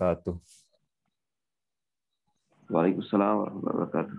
وبركاته வலைக்கும் சலாம் வரமத்துல்லாஹி வபரகாத்து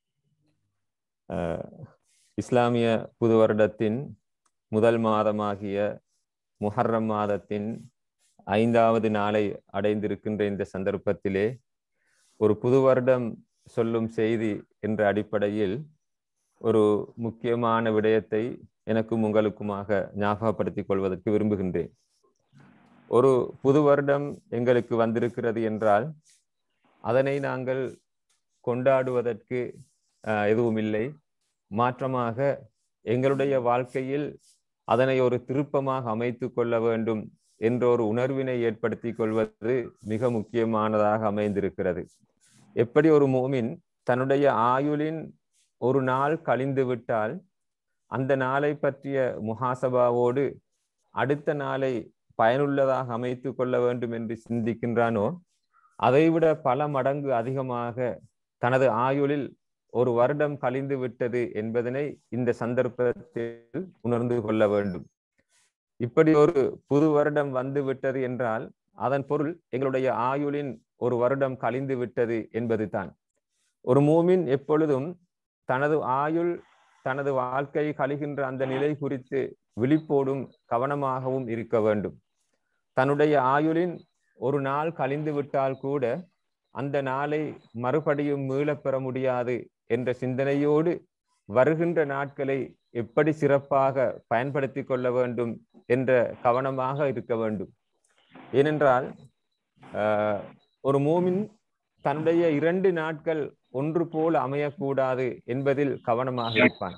அஹ், இஸ்லாமிய புது வருடத்தின் முதல் மாதமாகிய முஹர்ரம் மாதத்தின் ஐந்தாவது நாளை அடைந்திருக்கின்ற இந்த சந்தர்ப்பத்திலே ஒரு புது வருடம் சொல்லும் செய்தி என்ற அடிப்படையில் ஒரு முக்கியமான விடயத்தை எனக்கும் உங்களுக்குமாக ஞாபகப்படுத்திக் கொள்வதற்கு விரும்புகின்றேன் ஒரு புது வருடம் எங்களுக்கு வந்திருக்கிறது என்றால் அதனை நாங்கள் கொண்டாடுவதற்கு அஹ், எதுவும் இல்லை மாற்றமாக எங்களுடைய வாழ்க்கையில் அதனை ஒரு திருப்பமாக அமைத்து கொள்ள வேண்டும் என்ற ஒரு உணர்வினை ஏற்படுத்தி கொள்வது மிக முக்கியமானதாக அமைந்திருக்கிறது எப்படி ஒரு மோமின் தன்னுடைய ஆயுளின் ஒரு நாள் கழிந்து விட்டால் அந்த நாளை பற்றிய முஹாசபாவோடு அடுத்த நாளை பயனுள்ளதாக அமைத்து கொள்ள வேண்டும் என்று சிந்திக்கின்றானோ அதைவிட பல மடங்கு அதிகமாக தனது ஆயுளில் ஒரு வருடம் கழிந்து விட்டது என்பதனை இந்த சந்தர்ப்பத்தில் உணர்ந்து கொள்ள வேண்டும் இப்படி ஒரு புது வருடம் வந்து விட்டது என்றால் அதன் பொருள் எங்களுடைய ஆயுளின் ஒரு வருடம் கழிந்து விட்டது என்பது தான் ஒரு மூமின் எப்பொழுதும் தனது ஆயுள் தனது வாழ்க்கை கழிகின்ற அந்த நிலை குறித்து விழிப்போடும் கவனமாகவும் இருக்க வேண்டும் தன்னுடைய ஆயுளின் ஒரு நாள் கழிந்து விட்டால் கூட அந்த நாளை மறுபடியும் மீளப் பெற முடியாது என்ற சிந்தனையோடு வருகின்ற நாட்களை எப்படி சிறப்பாக பயன்படுத்தி கொள்ள வேண்டும் என்ற கவனமாக இருக்க வேண்டும் ஏனென்றால் ஆஹ், ஒரு மூமின் தன்னுடைய இரண்டு நாட்கள் ஒன்று போல் அமையக்கூடாது என்பதில் கவனமாக இருப்பான்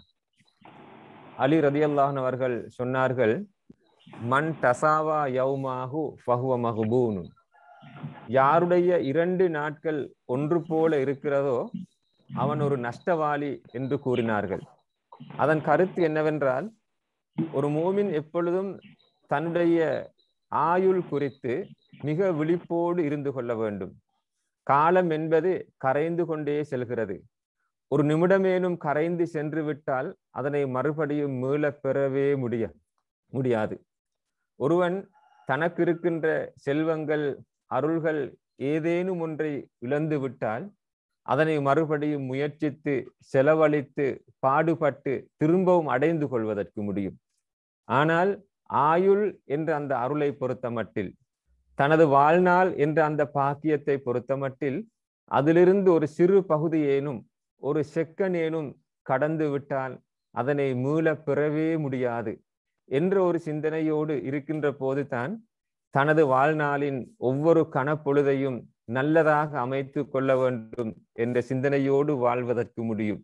அலி ரதியல்லாஹன் அவர்கள் சொன்னார்கள் மன் தசாவா யௌமாஹு ஃபஹுவ மஹ்பூனு யாருடைய இரண்டு நாட்கள் ஒன்று போல இருக்கிறதோ அவன் ஒரு நஷ்டவாளி என்று கூறினார்கள் அதன் கருத்து என்னவென்றால் ஒரு மோமின் எப்பொழுதும் தன்னுடைய ஆயுள் குறித்து மிக விழிப்போடு இருந்து கொள்ள வேண்டும் காலம் என்பது கரைந்து கொண்டே செல்கிறது ஒரு நிமிடமேனும் கரைந்து சென்று விட்டால் அதனை மறுபடியும் மீளப் பெறவே முடிய முடியாது ஒருவன் தனக்கு இருக்கின்ற செல்வங்கள் அருள்கள் ஏதேனும் ஒன்றை இழந்து விட்டால் அதனை மறுபடியும் முயற்சித்து செலவழித்து பாடுபட்டு திரும்பவும் அடைந்து கொள்வதற்கு முடியும் ஆனால் ஆயுள் என்ற அந்த அருளை பொறுத்தமட்டில் தனது வாழ்நாள் என்ற அந்த பாக்கியத்தை பொறுத்தமட்டில் அதிலிருந்து ஒரு சிறு பகுதியேனும் ஒரு செக்கனேனும் கடந்து விட்டால் அதனை மீளப் பெறவே முடியாது என்ற ஒரு சிந்தனையோடு இருக்கின்ற போதுதான் தனது வாழ்நாளின் ஒவ்வொரு கணப்பொழுதையும் நல்லதாக அமைத்து கொள்ள வேண்டும் என்ற சிந்தனையோடு வாழ்வதற்கு முடியும்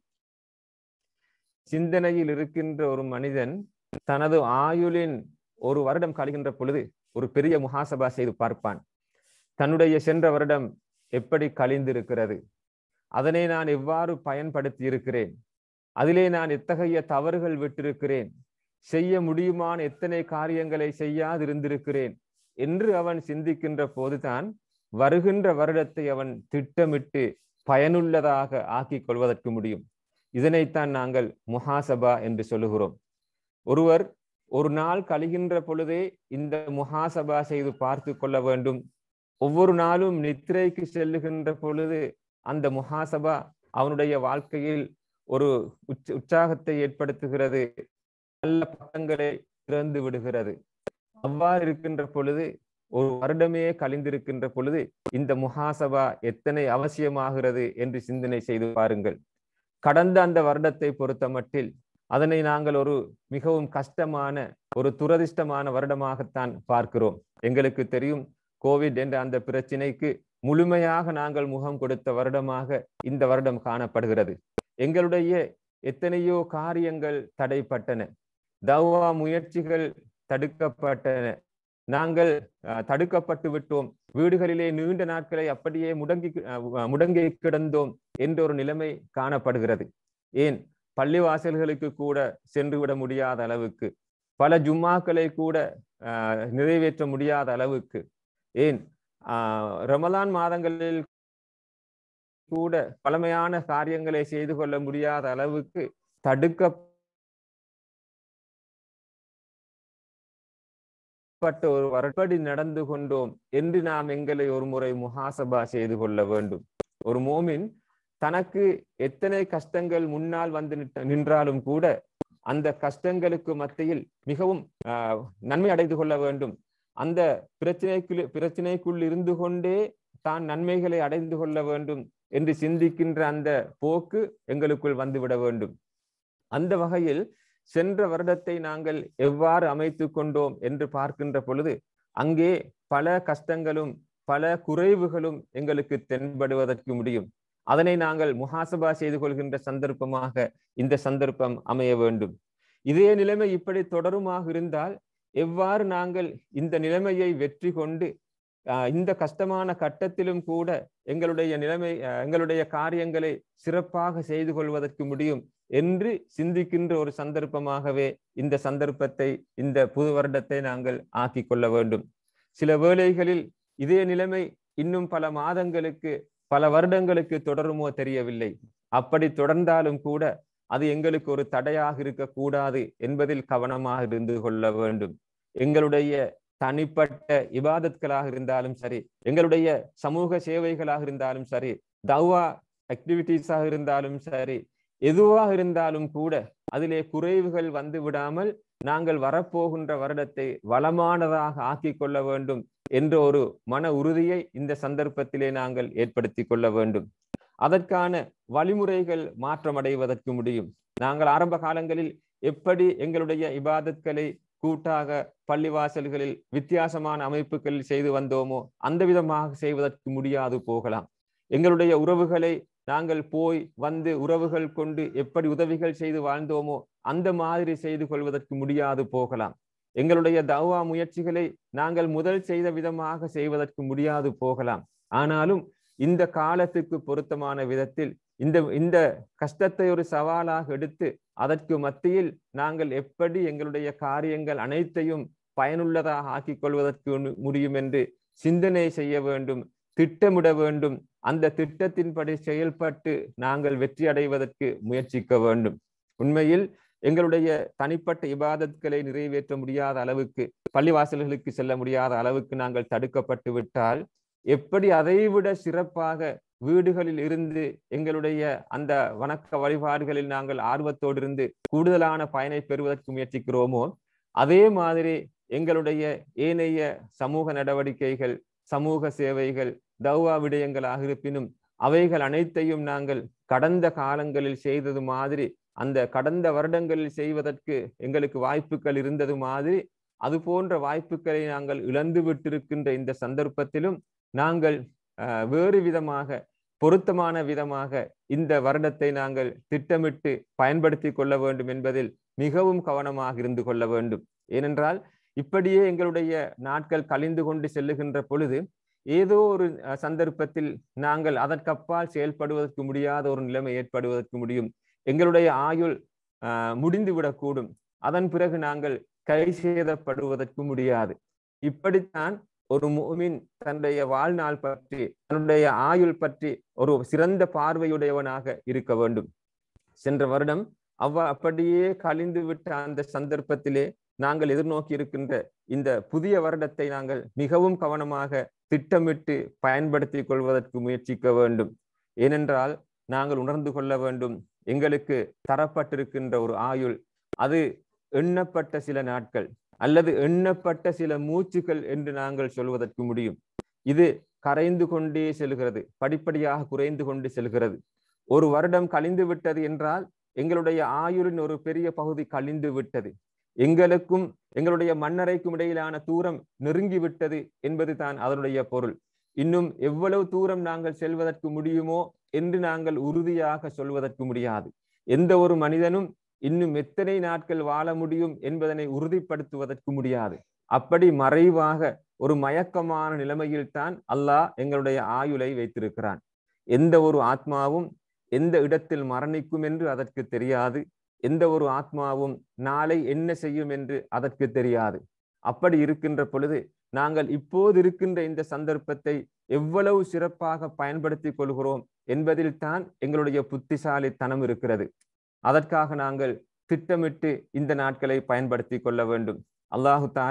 சிந்தனையில் இருக்கின்ற ஒரு மனிதன் தனது ஆயுளின் ஒரு வருடம் கழிகின்ற பொழுது ஒரு பெரிய முகாசபா செய்து பார்ப்பான் தன்னுடைய சென்ற வருடம் எப்படி கழிந்திருக்கிறது அதனை நான் எவ்வாறு பயன்படுத்தி இருக்கிறேன் அதிலே நான் எத்தகைய தவறுகள் விட்டிருக்கிறேன் செய்ய முடியுமான எத்தனை காரியங்களை செய்யாதிருந்திருக்கிறேன் என்று அவன் சிந்திக்கின்ற போதுதான் வருகின்ற வருடத்தை அவன் திட்டமிட்டு பயனுள்ளதாக ஆக்கிக் கொள்வதற்கு முடியும் இதனைத்தான் நாங்கள் முஹாசபா என்று சொல்லுகிறோம் ஒருவர் ஒரு நாள் கழிகின்ற பொழுதே இந்த முஹாசபா செய்து பார்த்து கொள்ள வேண்டும் ஒவ்வொரு நாளும் நித்திரைக்கு செல்லுகின்ற பொழுது அந்த முஹாசபா அவனுடைய வாழ்க்கையில் ஒரு உற்ச உற்சாகத்தை ஏற்படுத்துகிறது நல்ல பக்கங்களை திறந்து விடுகிறது அவ்வாறு இருக்கின்ற பொழுது ஒரு வருடமே கழிந்திருக்கின்ற பொழுது இந்த முஹாசபா எத்தனை அவசியமாகிறது என்று சிந்தனை செய்து பாருங்கள் கடந்த அந்த வருடத்தை பொறுத்த மட்டில் அதனை நாங்கள் ஒரு மிகவும் கஷ்டமான ஒரு துரதிர்ஷ்டமான வருடமாகத்தான் பார்க்கிறோம் எங்களுக்கு தெரியும் கோவிட் என்ற அந்த பிரச்சினைக்கு முழுமையாக நாங்கள் முகம் கொடுத்த வருடமாக இந்த வருடம் காணப்படுகிறது எங்களுடைய எத்தனையோ காரியங்கள் தடைப்பட்டன தவா முயற்சிகள் தடுக்கப்பட்டன நாங்கள் அஹ், தடுக்கப்பட்டு விட்டோம் வீடுகளிலே நீண்ட நாட்களை அப்படியே முடங்கி அஹ், முடங்கி கிடந்தோம் என்ற ஒரு நிலைமை காணப்படுகிறது ஏன் பள்ளிவாசல்களுக்கு கூட சென்று விட முடியாத அளவுக்கு பல ஜும்மாக்களை கூட அஹ், நிறைவேற்ற முடியாத அளவுக்கு ஏன் ஆஹ், ரமலான் மாதங்களில் கூட பழமையான காரியங்களை செய்து கொள்ள முடியாத அளவுக்கு தடுக்க தனிப்பட்ட ஒரு வரப்படி நடந்து கொண்டோம் என்று நாம் எங்களை ஒரு முறை முகாசபா செய்து கொள்ள வேண்டும் ஒரு மோமின் தனக்கு எத்தனை கஷ்டங்கள் முன்னால் வந்து நின்றாலும் கூட அந்த கஷ்டங்களுக்கு மத்தியில் மிகவும் நன்மை அடைந்து கொள்ள வேண்டும் அந்த பிரச்சனைக்குள் பிரச்சனைக்குள் இருந்து கொண்டே தான் நன்மைகளை அடைந்து கொள்ள வேண்டும் என்று சிந்திக்கின்ற அந்த போக்கு எங்களுக்குள் வந்துவிட வேண்டும் அந்த வகையில் சென்ற வருடத்தை நாங்கள் எவ்வாறு அமைத்து கொண்டோம் என்று பார்க்கின்ற பொழுது அங்கே பல கஷ்டங்களும் பல குறைவுகளும் எங்களுக்கு தென்படுவதற்கு முடியும் அதனை நாங்கள் முகாசபா செய்து கொள்கின்ற சந்தர்ப்பமாக இந்த சந்தர்ப்பம் அமைய வேண்டும் இதே நிலைமை இப்படி தொடருமாக இருந்தால் எவ்வாறு நாங்கள் இந்த நிலைமையை வெற்றி கொண்டு இந்த கஷ்டமான கட்டத்திலும் கூட எங்களுடைய நிலைமை எங்களுடைய காரியங்களை சிறப்பாக செய்து கொள்வதற்கு முடியும் என்று சிந்திக்கின்ற ஒரு சந்தர்ப்பமாகவே இந்த சந்தர்ப்பத்தை இந்த புது வருடத்தை நாங்கள் ஆக்கி கொள்ள வேண்டும் சில வேளைகளில் இதே நிலைமை இன்னும் பல மாதங்களுக்கு பல வருடங்களுக்கு தொடருமோ தெரியவில்லை அப்படி தொடர்ந்தாலும் கூட அது எங்களுக்கு ஒரு தடையாக இருக்கக்கூடாது என்பதில் கவனமாக இருந்து கொள்ள வேண்டும் எங்களுடைய தனிப்பட்ட இபாதத்களாக இருந்தாலும் சரி எங்களுடைய சமூக சேவைகளாக இருந்தாலும் சரி தவா ஆக்டிவிட்டீஸாக இருந்தாலும் சரி எதுவாக இருந்தாலும் கூட அதிலே குறைவுகள் வந்து விடாமல் நாங்கள் வரப்போகின்ற வருடத்தை வளமானதாக ஆக்கி கொள்ள வேண்டும் என்ற ஒரு மன உறுதியை இந்த சந்தர்ப்பத்திலே நாங்கள் ஏற்படுத்தி கொள்ள வேண்டும் அதற்கான வழிமுறைகள் மாற்றமடைவதற்கு முடியும் நாங்கள் ஆரம்ப காலங்களில் எப்படி எங்களுடைய இபாதத்களை கூட்டாக பள்ளிவாசல்களில் வித்தியாசமான அமைப்புகளில் செய்து வந்தோமோ அந்த விதமாக செய்வதற்கு முடியாது போகலாம் எங்களுடைய உறவுகளை நாங்கள் போய் வந்து உறவுகள் கொண்டு எப்படி உதவிகள் செய்து வாழ்ந்தோமோ அந்த மாதிரி செய்து கொள்வதற்கு முடியாது போகலாம் எங்களுடைய தவா முயற்சிகளை நாங்கள் முதல் செய்த விதமாக செய்வதற்கு முடியாது போகலாம் ஆனாலும் இந்த காலத்துக்கு பொருத்தமான விதத்தில் இந்த இந்த கஷ்டத்தை ஒரு சவாலாக எடுத்து அதற்கு மத்தியில் நாங்கள் எப்படி எங்களுடைய காரியங்கள் அனைத்தையும் பயனுள்ளதாக ஆக்கிக் கொள்வதற்கு முடியும் என்று சிந்தனை செய்ய வேண்டும் திட்டமிட வேண்டும் அந்த திட்டத்தின்படி செயல்பட்டு நாங்கள் வெற்றி அடைவதற்கு முயற்சிக்க வேண்டும் உண்மையில் எங்களுடைய தனிப்பட்ட இபாதத்களை நிறைவேற்ற முடியாத அளவுக்கு பள்ளிவாசல்களுக்கு செல்ல முடியாத அளவுக்கு நாங்கள் தடுக்கப்பட்டு விட்டால் எப்படி அதைவிட சிறப்பாக வீடுகளில் இருந்து எங்களுடைய அந்த வணக்க வழிபாடுகளில் நாங்கள் ஆர்வத்தோடு இருந்து கூடுதலான பயனை பெறுவதற்கு முயற்சிக்கிறோமோ அதே மாதிரி எங்களுடைய ஏனைய சமூக நடவடிக்கைகள் சமூக சேவைகள் தௌவா விடயங்களாக இருப்பினும் அவைகள் அனைத்தையும் நாங்கள் கடந்த காலங்களில் செய்தது மாதிரி அந்த கடந்த வருடங்களில் செய்வதற்கு எங்களுக்கு வாய்ப்புகள் இருந்தது மாதிரி அது போன்ற வாய்ப்புகளை நாங்கள் இழந்து விட்டிருக்கின்ற இந்த சந்தர்ப்பத்திலும் நாங்கள் வேறு விதமாக பொருத்தமான விதமாக இந்த வருடத்தை நாங்கள் திட்டமிட்டு பயன்படுத்தி கொள்ள வேண்டும் என்பதில் மிகவும் கவனமாக இருந்து கொள்ள வேண்டும் ஏனென்றால் இப்படியே எங்களுடைய நாட்கள் கழிந்து கொண்டு செல்லுகின்ற பொழுது ஏதோ ஒரு சந்தர்ப்பத்தில் நாங்கள் அதற்கப்பால் செயல்படுவதற்கு முடியாத ஒரு நிலைமை ஏற்படுவதற்கு முடியும் எங்களுடைய ஆயுள் முடிந்து விடக்கூடும் அதன் பிறகு நாங்கள் கை சேதப்படுவதற்கு முடியாது இப்படித்தான் ஒரு மூமின் தன்னுடைய வாழ்நாள் பற்றி தன்னுடைய ஆயுள் பற்றி ஒரு சிறந்த பார்வையுடையவனாக இருக்க வேண்டும் சென்ற வருடம் அவ அப்படியே கழிந்து விட்ட அந்த சந்தர்ப்பத்திலே நாங்கள் எதிர்நோக்கி இருக்கின்ற இந்த புதிய வருடத்தை நாங்கள் மிகவும் கவனமாக திட்டமிட்டு பயன்படுத்தி கொள்வதற்கு முயற்சிக்க வேண்டும் ஏனென்றால் நாங்கள் உணர்ந்து கொள்ள வேண்டும் எங்களுக்கு தரப்பட்டிருக்கின்ற ஒரு ஆயுள் அது எண்ணப்பட்ட சில நாட்கள் அல்லது எண்ணப்பட்ட சில மூச்சுகள் என்று நாங்கள் சொல்வதற்கு முடியும் இது கரைந்து கொண்டே செல்கிறது படிப்படியாக குறைந்து கொண்டு செல்கிறது ஒரு வருடம் கழிந்து விட்டது என்றால் எங்களுடைய ஆயுளின் ஒரு பெரிய பகுதி கழிந்து விட்டது எங்களுக்கும் எங்களுடைய மண்ணறைக்கும் இடையிலான தூரம் நெருங்கி விட்டது என்பது தான் அதனுடைய பொருள் இன்னும் எவ்வளவு தூரம் நாங்கள் செல்வதற்கு முடியுமோ என்று நாங்கள் உறுதியாக சொல்வதற்கு முடியாது எந்த ஒரு மனிதனும் இன்னும் எத்தனை நாட்கள் வாழ முடியும் என்பதனை உறுதிப்படுத்துவதற்கு முடியாது அப்படி மறைவாக ஒரு மயக்கமான நிலைமையில் தான் அல்லாஹ் எங்களுடைய ஆயுளை வைத்திருக்கிறான் எந்த ஒரு ஆத்மாவும் எந்த இடத்தில் மரணிக்கும் என்று அதற்கு தெரியாது எந்த ஒரு ஆத்மாவும் நாளை என்ன செய்யும் என்று அதற்கு தெரியாது அப்படி இருக்கின்ற பொழுது நாங்கள் இப்போது இருக்கின்ற இந்த சந்தர்ப்பத்தை எவ்வளவு சிறப்பாக பயன்படுத்தி கொள்கிறோம் என்பதில் தான் எங்களுடைய புத்திசாலித்தனம் இருக்கிறது அதற்காக நாங்கள் திட்டமிட்டு இந்த நாட்களை பயன்படுத்தி கொள்ள வேண்டும் அல்லாஹு தாலா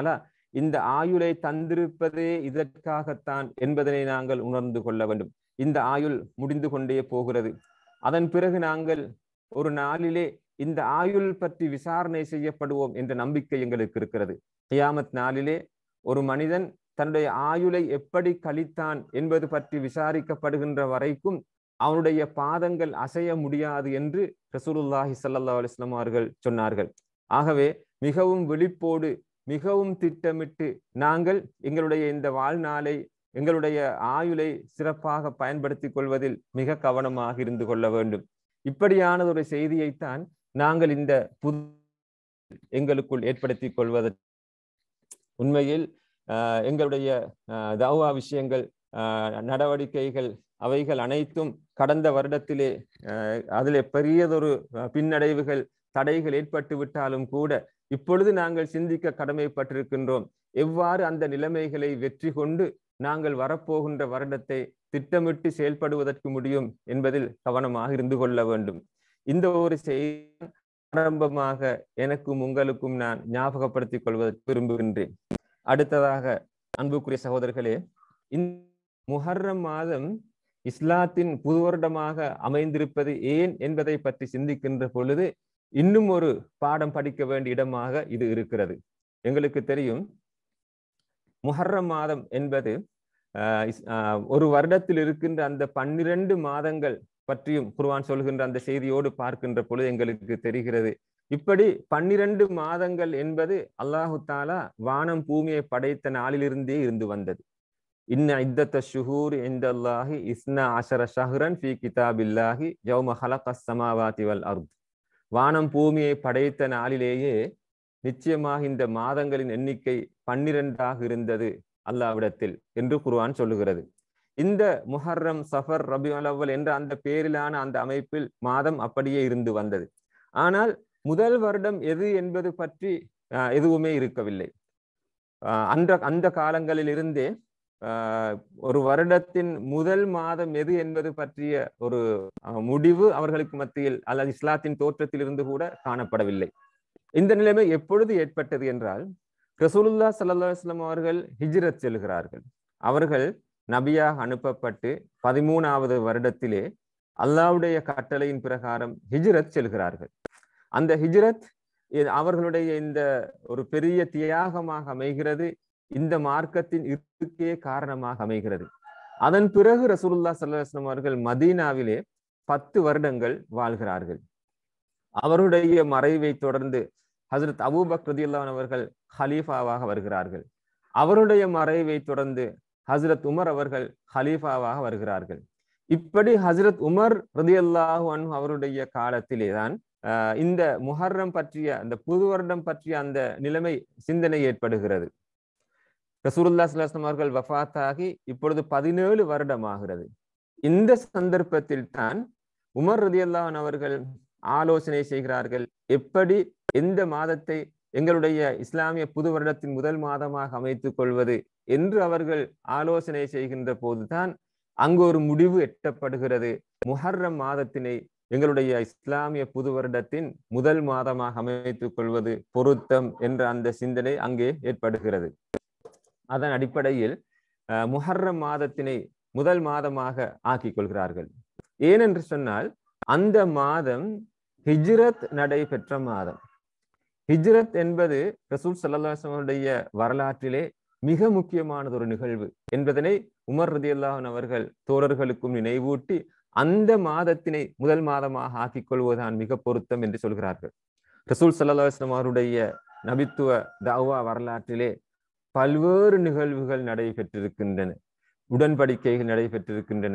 இந்த ஆயுளை தந்திருப்பதே இதற்காகத்தான் என்பதனை நாங்கள் உணர்ந்து கொள்ள வேண்டும் இந்த ஆயுள் முடிந்து கொண்டே போகிறது அதன் பிறகு நாங்கள் ஒரு நாளிலே இந்த ஆயுள் பற்றி விசாரணை செய்யப்படுவோம் என்ற நம்பிக்கை எங்களுக்கு இருக்கிறது கியாமத் நாளிலே ஒரு மனிதன் தன்னுடைய ஆயுளை எப்படி கழித்தான் என்பது பற்றி விசாரிக்கப்படுகின்ற வரைக்கும் அவனுடைய பாதங்கள் அசைய முடியாது என்று ரசூலுல்லாஹி சல்லா அலிஸ்லாம் அவர்கள் சொன்னார்கள் ஆகவே மிகவும் விழிப்போடு மிகவும் திட்டமிட்டு நாங்கள் எங்களுடைய இந்த வாழ்நாளை எங்களுடைய ஆயுளை சிறப்பாக பயன்படுத்தி கொள்வதில் மிக கவனமாக இருந்து கொள்ள வேண்டும் இப்படியானது ஒரு செய்தியைத்தான் நாங்கள் இந்த புது எங்களுக்குள் ஏற்படுத்தி கொள்வதற்கு உண்மையில் எங்களுடைய தவா விஷயங்கள் நடவடிக்கைகள் அவைகள் அனைத்தும் கடந்த வருடத்திலே அதில் பெரியதொரு பின்னடைவுகள் தடைகள் ஏற்பட்டு விட்டாலும் கூட இப்பொழுது நாங்கள் சிந்திக்க கடமைப்பட்டிருக்கின்றோம் எவ்வாறு அந்த நிலைமைகளை வெற்றி கொண்டு நாங்கள் வரப்போகின்ற வருடத்தை திட்டமிட்டு செயல்படுவதற்கு முடியும் என்பதில் கவனமாக இருந்து கொள்ள வேண்டும் இந்த ஒரு செய்தி ஆரம்பமாக எனக்கும் உங்களுக்கும் நான் ஞாபகப்படுத்திக் கொள்வதற்கு விரும்புகின்றேன் அடுத்ததாக அன்புக்குரிய சகோதரர்களே இந்த முஹர்ரம் மாதம் இஸ்லாத்தின் புது வருடமாக அமைந்திருப்பது ஏன் என்பதை பற்றி சிந்திக்கின்ற பொழுது இன்னும் ஒரு பாடம் படிக்க வேண்டிய இடமாக இது இருக்கிறது எங்களுக்கு தெரியும் முஹர்ரம் மாதம் என்பது ஒரு வருடத்தில் இருக்கின்ற அந்த பன்னிரண்டு மாதங்கள் பற்றியும் குர்வான் சொல்கின்ற அந்த செய்தியோடு பார்க்கின்ற பொழுது எங்களுக்கு தெரிகிறது இப்படி பன்னிரண்டு மாதங்கள் என்பது அல்லாஹு தாலா வானம் பூமியை படைத்த நாளிலிருந்தே இருந்து வந்தது இன்ன இத்தத்த ஷுஹூர் எந்தல்லாஹி இஸ்னா அஷர ஷஹ்ரன் ஃபி கிதாபில்லாஹி யௌம ஹலக சமாவாதி வல் அர்த் வானம் பூமியை படைத்த நாளிலேயே நிச்சயமாக இந்த மாதங்களின் எண்ணிக்கை பன்னிரண்டாக இருந்தது அல்லாவிடத்தில் என்று குர்வான் சொல்லுகிறது இந்த முஹர்ரம் சஃபர் ரபி அலவல் என்ற அந்த பேரிலான அந்த அமைப்பில் மாதம் அப்படியே இருந்து வந்தது ஆனால் முதல் வருடம் எது என்பது பற்றி எதுவுமே இருக்கவில்லை அந்த அந்த காலங்களில் இருந்தே ஒரு வருடத்தின் முதல் மாதம் எது என்பது பற்றிய ஒரு முடிவு அவர்களுக்கு மத்தியில் அல்லது இஸ்லாத்தின் தோற்றத்தில் இருந்து கூட காணப்படவில்லை இந்த நிலைமை எப்பொழுது ஏற்பட்டது என்றால் ரசூலுல்லா சல்லா இஸ்லாம் அவர்கள் ஹிஜ்ரத் செல்கிறார்கள் அவர்கள் நபியாக அனுப்பப்பட்டு பதிமூணாவது வருடத்திலே அல்லாவுடைய கட்டளையின் பிரகாரம் ஹிஜ்ரத் செல்கிறார்கள் அந்த ஹிஜ்ரத் அவர்களுடைய இந்த ஒரு பெரிய தியாகமாக அமைகிறது இந்த மார்க்கத்தின் இருக்கே காரணமாக அமைகிறது அதன் பிறகு ரசூலுல்லா சல்லாஹம் அவர்கள் மதீனாவிலே பத்து வருடங்கள் வாழ்கிறார்கள் அவருடைய மறைவை தொடர்ந்து ஹசரத் அபூபக் ரதியுல்லான் அவர்கள் ஹலீஃபாவாக வருகிறார்கள் அவருடைய மறைவை தொடர்ந்து ஹசரத் உமர் அவர்கள் ஹலீஃபாவாக வருகிறார்கள் இப்படி ஹசரத் உமர் ரதியல்லாஹு அன்ஹு அவருடைய காலத்திலே தான் இந்த முஹர்ரம் பற்றிய அந்த புது வருடம் பற்றிய அந்த நிலைமை சிந்தனை ஏற்படுகிறது ரசூலுல்லா சுல்லாஸ்லம் அவர்கள் வஃத்தாகி இப்பொழுது பதினேழு வருடம் ஆகிறது இந்த சந்தர்ப்பத்தில் தான் உமர் ரதியல்லான் அவர்கள் ஆலோசனை செய்கிறார்கள் எப்படி எந்த மாதத்தை எங்களுடைய இஸ்லாமிய புது வருடத்தின் முதல் மாதமாக அமைத்துக் கொள்வது என்று அவர்கள் ஆலோசனை செய்கின்ற போதுதான் அங்கு ஒரு முடிவு எட்டப்படுகிறது முஹர்ரம் மாதத்தினை எங்களுடைய இஸ்லாமிய புது வருடத்தின் முதல் மாதமாக அமைத்துக் கொள்வது பொருத்தம் என்ற அந்த சிந்தனை அங்கே ஏற்படுகிறது அதன் அடிப்படையில் முஹர்ரம் மாதத்தினை முதல் மாதமாக ஆக்கிக் கொள்கிறார்கள் ஏனென்று சொன்னால் அந்த மாதம் ஹிஜ்ரத் நடைபெற்ற மாதம் ஹிஜ்ரத் என்பது ரசூல் சல்லாஹனுடைய வரலாற்றிலே மிக முக்கியமானது ஒரு நிகழ்வு என்பதனை உமர் ரதி அல்லாஹன் அவர்கள் தோழர்களுக்கும் நினைவூட்டி அந்த மாதத்தினை முதல் மாதமாக ஆக்கிக் கொள்வதுதான் மிக பொருத்தம் என்று சொல்கிறார்கள் ரசூல் சல்லாஹம் அவருடைய நபித்துவ தவா வரலாற்றிலே பல்வேறு நிகழ்வுகள் நடைபெற்றிருக்கின்றன உடன்படிக்கைகள் நடைபெற்றிருக்கின்றன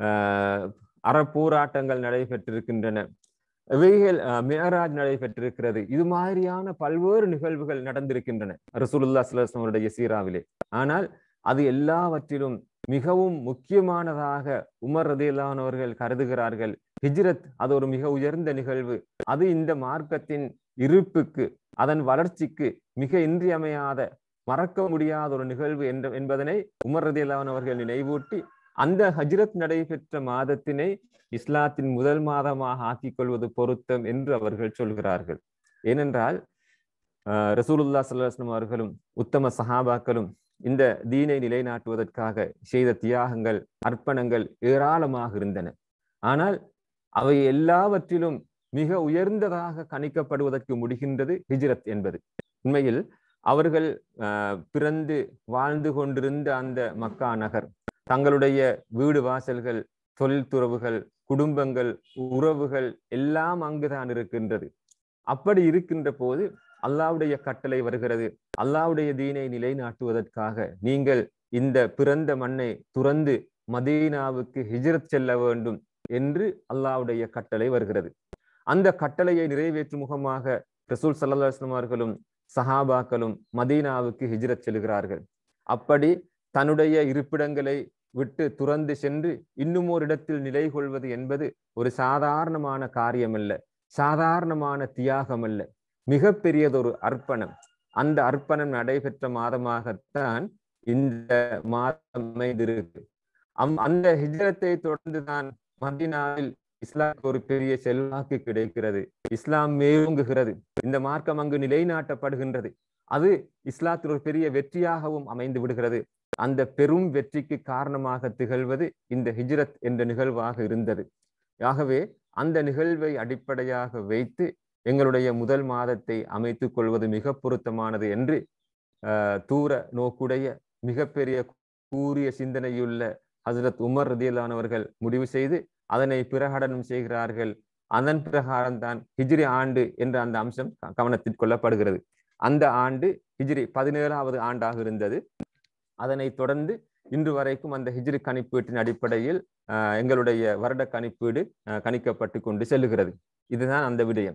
ஆஹ் அறப்போராட்டங்கள் நடைபெற்றிருக்கின்றன இவைகள் மேராஜ் நடைபெற்றிருக்கிறது இது மாதிரியான பல்வேறு நிகழ்வுகள் நடந்திருக்கின்றன ரசூலுல்லா சுல்லாஸ்லமுடைய சீராவிலே ஆனால் அது எல்லாவற்றிலும் மிகவும் முக்கியமானதாக உமர் ரதியல்லான் அவர்கள் கருதுகிறார்கள் ஹிஜ்ரத் அது ஒரு மிக உயர்ந்த நிகழ்வு அது இந்த மார்க்கத்தின் இருப்புக்கு அதன் வளர்ச்சிக்கு மிக இன்றியமையாத மறக்க முடியாத ஒரு நிகழ்வு என்ற என்பதனை உமர் ரதியல்லான் அவர்கள் நினைவூட்டி அந்த ஹஜ்ரத் நடைபெற்ற மாதத்தினை இஸ்லாத்தின் முதல் மாதமாக ஆக்கிக் கொள்வது பொருத்தம் என்று அவர்கள் சொல்கிறார்கள் ஏனென்றால் ரசூலுல்லா சல்லாஸ்லம் அவர்களும் உத்தம சஹாபாக்களும் இந்த தீனை நிலைநாட்டுவதற்காக செய்த தியாகங்கள் அர்ப்பணங்கள் ஏராளமாக இருந்தன ஆனால் அவை எல்லாவற்றிலும் மிக உயர்ந்ததாக கணிக்கப்படுவதற்கு முடிகின்றது ஹிஜ்ரத் என்பது உண்மையில் அவர்கள் பிறந்து வாழ்ந்து கொண்டிருந்த அந்த மக்கா நகர் தங்களுடைய வீடு வாசல்கள் தொழில் துறவுகள் குடும்பங்கள் உறவுகள் எல்லாம் அங்குதான் இருக்கின்றது அப்படி இருக்கின்ற போது அல்லாவுடைய கட்டளை வருகிறது அல்லாவுடைய தீனை நிலைநாட்டுவதற்காக நீங்கள் இந்த பிறந்த மண்ணை துறந்து மதீனாவுக்கு ஹிஜ்ரத் செல்ல வேண்டும் என்று அல்லாவுடைய கட்டளை வருகிறது அந்த கட்டளையை நிறைவேற்றும் முகமாக ரசூல் சல்லாஸ்லம் அவர்களும் சஹாபாக்களும் மதீனாவுக்கு ஹிஜ்ரத் செல்கிறார்கள் அப்படி தன்னுடைய இருப்பிடங்களை விட்டு துறந்து சென்று இன்னும் ஒரு இடத்தில் நிலை கொள்வது என்பது ஒரு சாதாரணமான காரியம் அல்ல சாதாரணமான தியாகம் அல்ல மிகப்பெரியதொரு அர்ப்பணம் அந்த அர்ப்பணம் நடைபெற்ற மாதமாகத்தான் இந்த மாதம் அமைந்திருக்கு அம் அந்த ஹிஜரத்தை தொடர்ந்துதான் மதினாவில் இஸ்லாமுக்கு ஒரு பெரிய செல்வாக்கு கிடைக்கிறது இஸ்லாம் மேலோங்குகிறது இந்த மார்க்கம் அங்கு நிலைநாட்டப்படுகின்றது அது இஸ்லாத்தில் ஒரு பெரிய வெற்றியாகவும் அமைந்து விடுகிறது அந்த பெரும் வெற்றிக்கு காரணமாக திகழ்வது இந்த ஹிஜ்ரத் என்ற நிகழ்வாக இருந்தது ஆகவே அந்த நிகழ்வை அடிப்படையாக வைத்து எங்களுடைய முதல் மாதத்தை அமைத்துக் கொள்வது மிக பொருத்தமானது என்று தூர நோக்குடைய மிகப்பெரிய கூறிய சிந்தனையுள்ள ஹசரத் உமர் ரதியலானவர்கள் முடிவு செய்து அதனை பிரகடனம் செய்கிறார்கள் அதன் பிரகாரம் தான் ஹிஜ்ரி ஆண்டு என்ற அந்த அம்சம் கவனத்தில் கொள்ளப்படுகிறது அந்த ஆண்டு ஹிஜ்ரி பதினேழாவது ஆண்டாக இருந்தது அதனை தொடர்ந்து இன்று வரைக்கும் அந்த ஹிஜ்ரி கணிப்பீட்டின் அடிப்படையில் எங்களுடைய வருட கணிப்பீடு கணிக்கப்பட்டு கொண்டு செல்லுகிறது இதுதான் அந்த விடயம்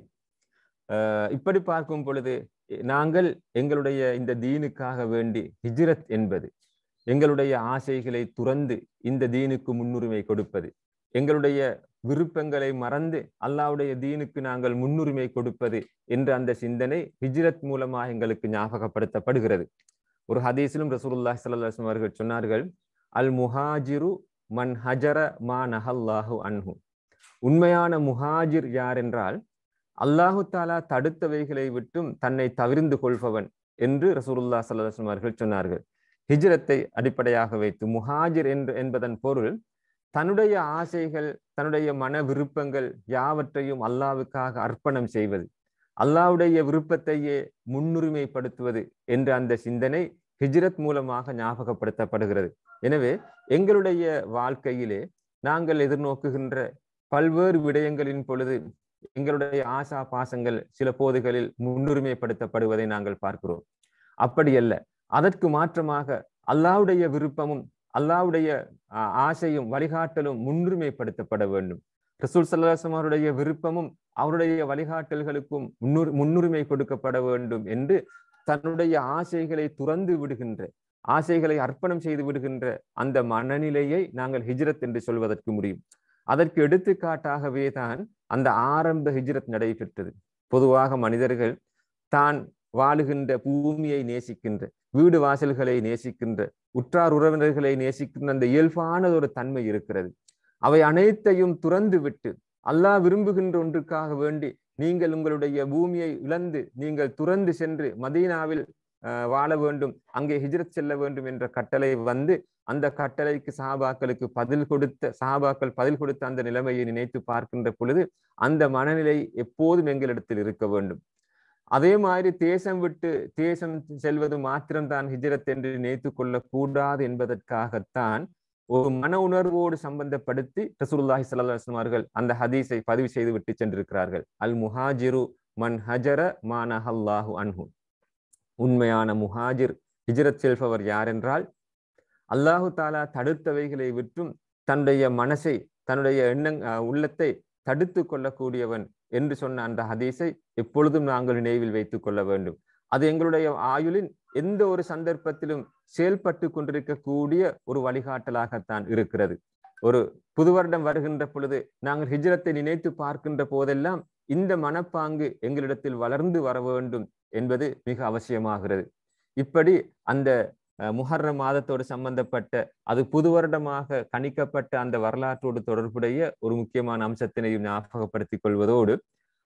இப்படி பார்க்கும் பொழுது நாங்கள் எங்களுடைய இந்த தீனுக்காக வேண்டி ஹிஜ்ரத் என்பது எங்களுடைய ஆசைகளை துறந்து இந்த தீனுக்கு முன்னுரிமை கொடுப்பது எங்களுடைய விருப்பங்களை மறந்து அல்லாவுடைய தீனுக்கு நாங்கள் முன்னுரிமை கொடுப்பது என்ற அந்த சிந்தனை ஹிஜ்ரத் மூலமாக எங்களுக்கு ஞாபகப்படுத்தப்படுகிறது ஒரு ஹதீஸிலும் ரசூலுல்லாஹ் சல்லாஹம் அவர்கள் சொன்னார்கள் அல் முஹாஜிரு மன் ஹஜர மா நஹல்லாஹு அன்ஹு உண்மையான முஹாஜிர் யார் என்றால் அல்லாஹு தாலா தடுத்தவைகளை விட்டும் தன்னை தவிர்ந்து கொள்பவன் என்று ரசூலுல்லா சல்லாஹம் அவர்கள் சொன்னார்கள் ஹிஜ்ரத்தை அடிப்படையாக வைத்து முஹாஜிர் என்று என்பதன் பொருள் தன்னுடைய ஆசைகள் தன்னுடைய மன விருப்பங்கள் யாவற்றையும் அல்லாவுக்காக அர்ப்பணம் செய்வது அல்லாவுடைய விருப்பத்தையே முன்னுரிமைப்படுத்துவது என்ற அந்த சிந்தனை ஹிஜ்ரத் மூலமாக ஞாபகப்படுத்தப்படுகிறது எனவே எங்களுடைய வாழ்க்கையிலே நாங்கள் எதிர்நோக்குகின்ற பல்வேறு விடயங்களின் பொழுது எங்களுடைய ஆசா பாசங்கள் சில போதுகளில் முன்னுரிமைப்படுத்தப்படுவதை நாங்கள் பார்க்கிறோம் அப்படியல்ல அதற்கு மாற்றமாக அல்லாவுடைய விருப்பமும் அல்லாவுடைய ஆசையும் வழிகாட்டலும் முன்னுரிமைப்படுத்தப்பட வேண்டும் ரசூல் சல்லாசம் அவருடைய விருப்பமும் அவருடைய வழிகாட்டல்களுக்கும் முன்னுரி முன்னுரிமை கொடுக்கப்பட வேண்டும் என்று தன்னுடைய ஆசைகளை துறந்து விடுகின்ற ஆசைகளை அர்ப்பணம் செய்து விடுகின்ற அந்த மனநிலையை நாங்கள் ஹிஜ்ரத் என்று சொல்வதற்கு முடியும் அதற்கு எடுத்துக்காட்டாகவே தான் அந்த ஆரம்ப ஹிஜ்ரத் நடைபெற்றது பொதுவாக மனிதர்கள் தான் வாழுகின்ற பூமியை நேசிக்கின்ற வீடு வாசல்களை நேசிக்கின்ற உற்றார் உறவினர்களை நேசிக்கின்ற அந்த இயல்பான ஒரு தன்மை இருக்கிறது அவை அனைத்தையும் துறந்து விட்டு அல்லாஹ் விரும்புகின்ற ஒன்றுக்காக வேண்டி நீங்கள் உங்களுடைய பூமியை இழந்து நீங்கள் துறந்து சென்று மதீனாவில் வாழ வேண்டும் அங்கே ஹிஜ்ரத் செல்ல வேண்டும் என்ற கட்டளை வந்து அந்த கட்டளைக்கு சஹாபாக்களுக்கு பதில் கொடுத்த சஹாபாக்கள் பதில் கொடுத்த அந்த நிலைமையை நினைத்து பார்க்கின்ற பொழுது அந்த மனநிலை எப்போதும் எங்களிடத்தில் இருக்க வேண்டும் அதே மாதிரி தேசம் விட்டு தேசம் செல்வது மாத்திரம்தான் ஹிஜ்ரத் என்று நினைத்து கொள்ளக்கூடாது என்பதற்காகத்தான் ஒரு மன உணர்வோடு சம்பந்தப்படுத்தி ரசூலுல்லாஹி சல்லாஹம் அவர்கள் அந்த ஹதீஸை பதிவு செய்து விட்டு சென்றிருக்கிறார்கள் அல் முஹாஜிரு மன் ஹஜர மானஹல்லாஹு அன்ஹு உண்மையான முஹாஜிர் ஹிஜ்ரத் செல்பவர் யார் என்றால் அல்லாஹு தாலா தடுத்தவைகளை விற்றும் தன்னுடைய மனசை தன்னுடைய எண்ணங் உள்ளத்தை தடுத்து கொள்ளக்கூடியவன் என்று சொன்ன அந்த ஹதீஸை எப்பொழுதும் நாங்கள் நினைவில் வைத்துக் கொள்ள வேண்டும் அது எங்களுடைய ஆயுளின் எந்த ஒரு சந்தர்ப்பத்திலும் செயல்பட்டு கொண்டிருக்கக்கூடிய ஒரு வழிகாட்டலாகத்தான் இருக்கிறது ஒரு புது வருடம் வருகின்ற பொழுது நாங்கள் ஹிஜ்ரத்தை நினைத்து பார்க்கின்ற போதெல்லாம் இந்த மனப்பாங்கு எங்களிடத்தில் வளர்ந்து வர வேண்டும் என்பது மிக அவசியமாகிறது இப்படி அந்த முஹர்ர மாதத்தோடு சம்பந்தப்பட்ட அது புது வருடமாக கணிக்கப்பட்ட அந்த வரலாற்றோடு தொடர்புடைய ஒரு முக்கியமான அம்சத்தினையும் ஞாபகப்படுத்திக் கொள்வதோடு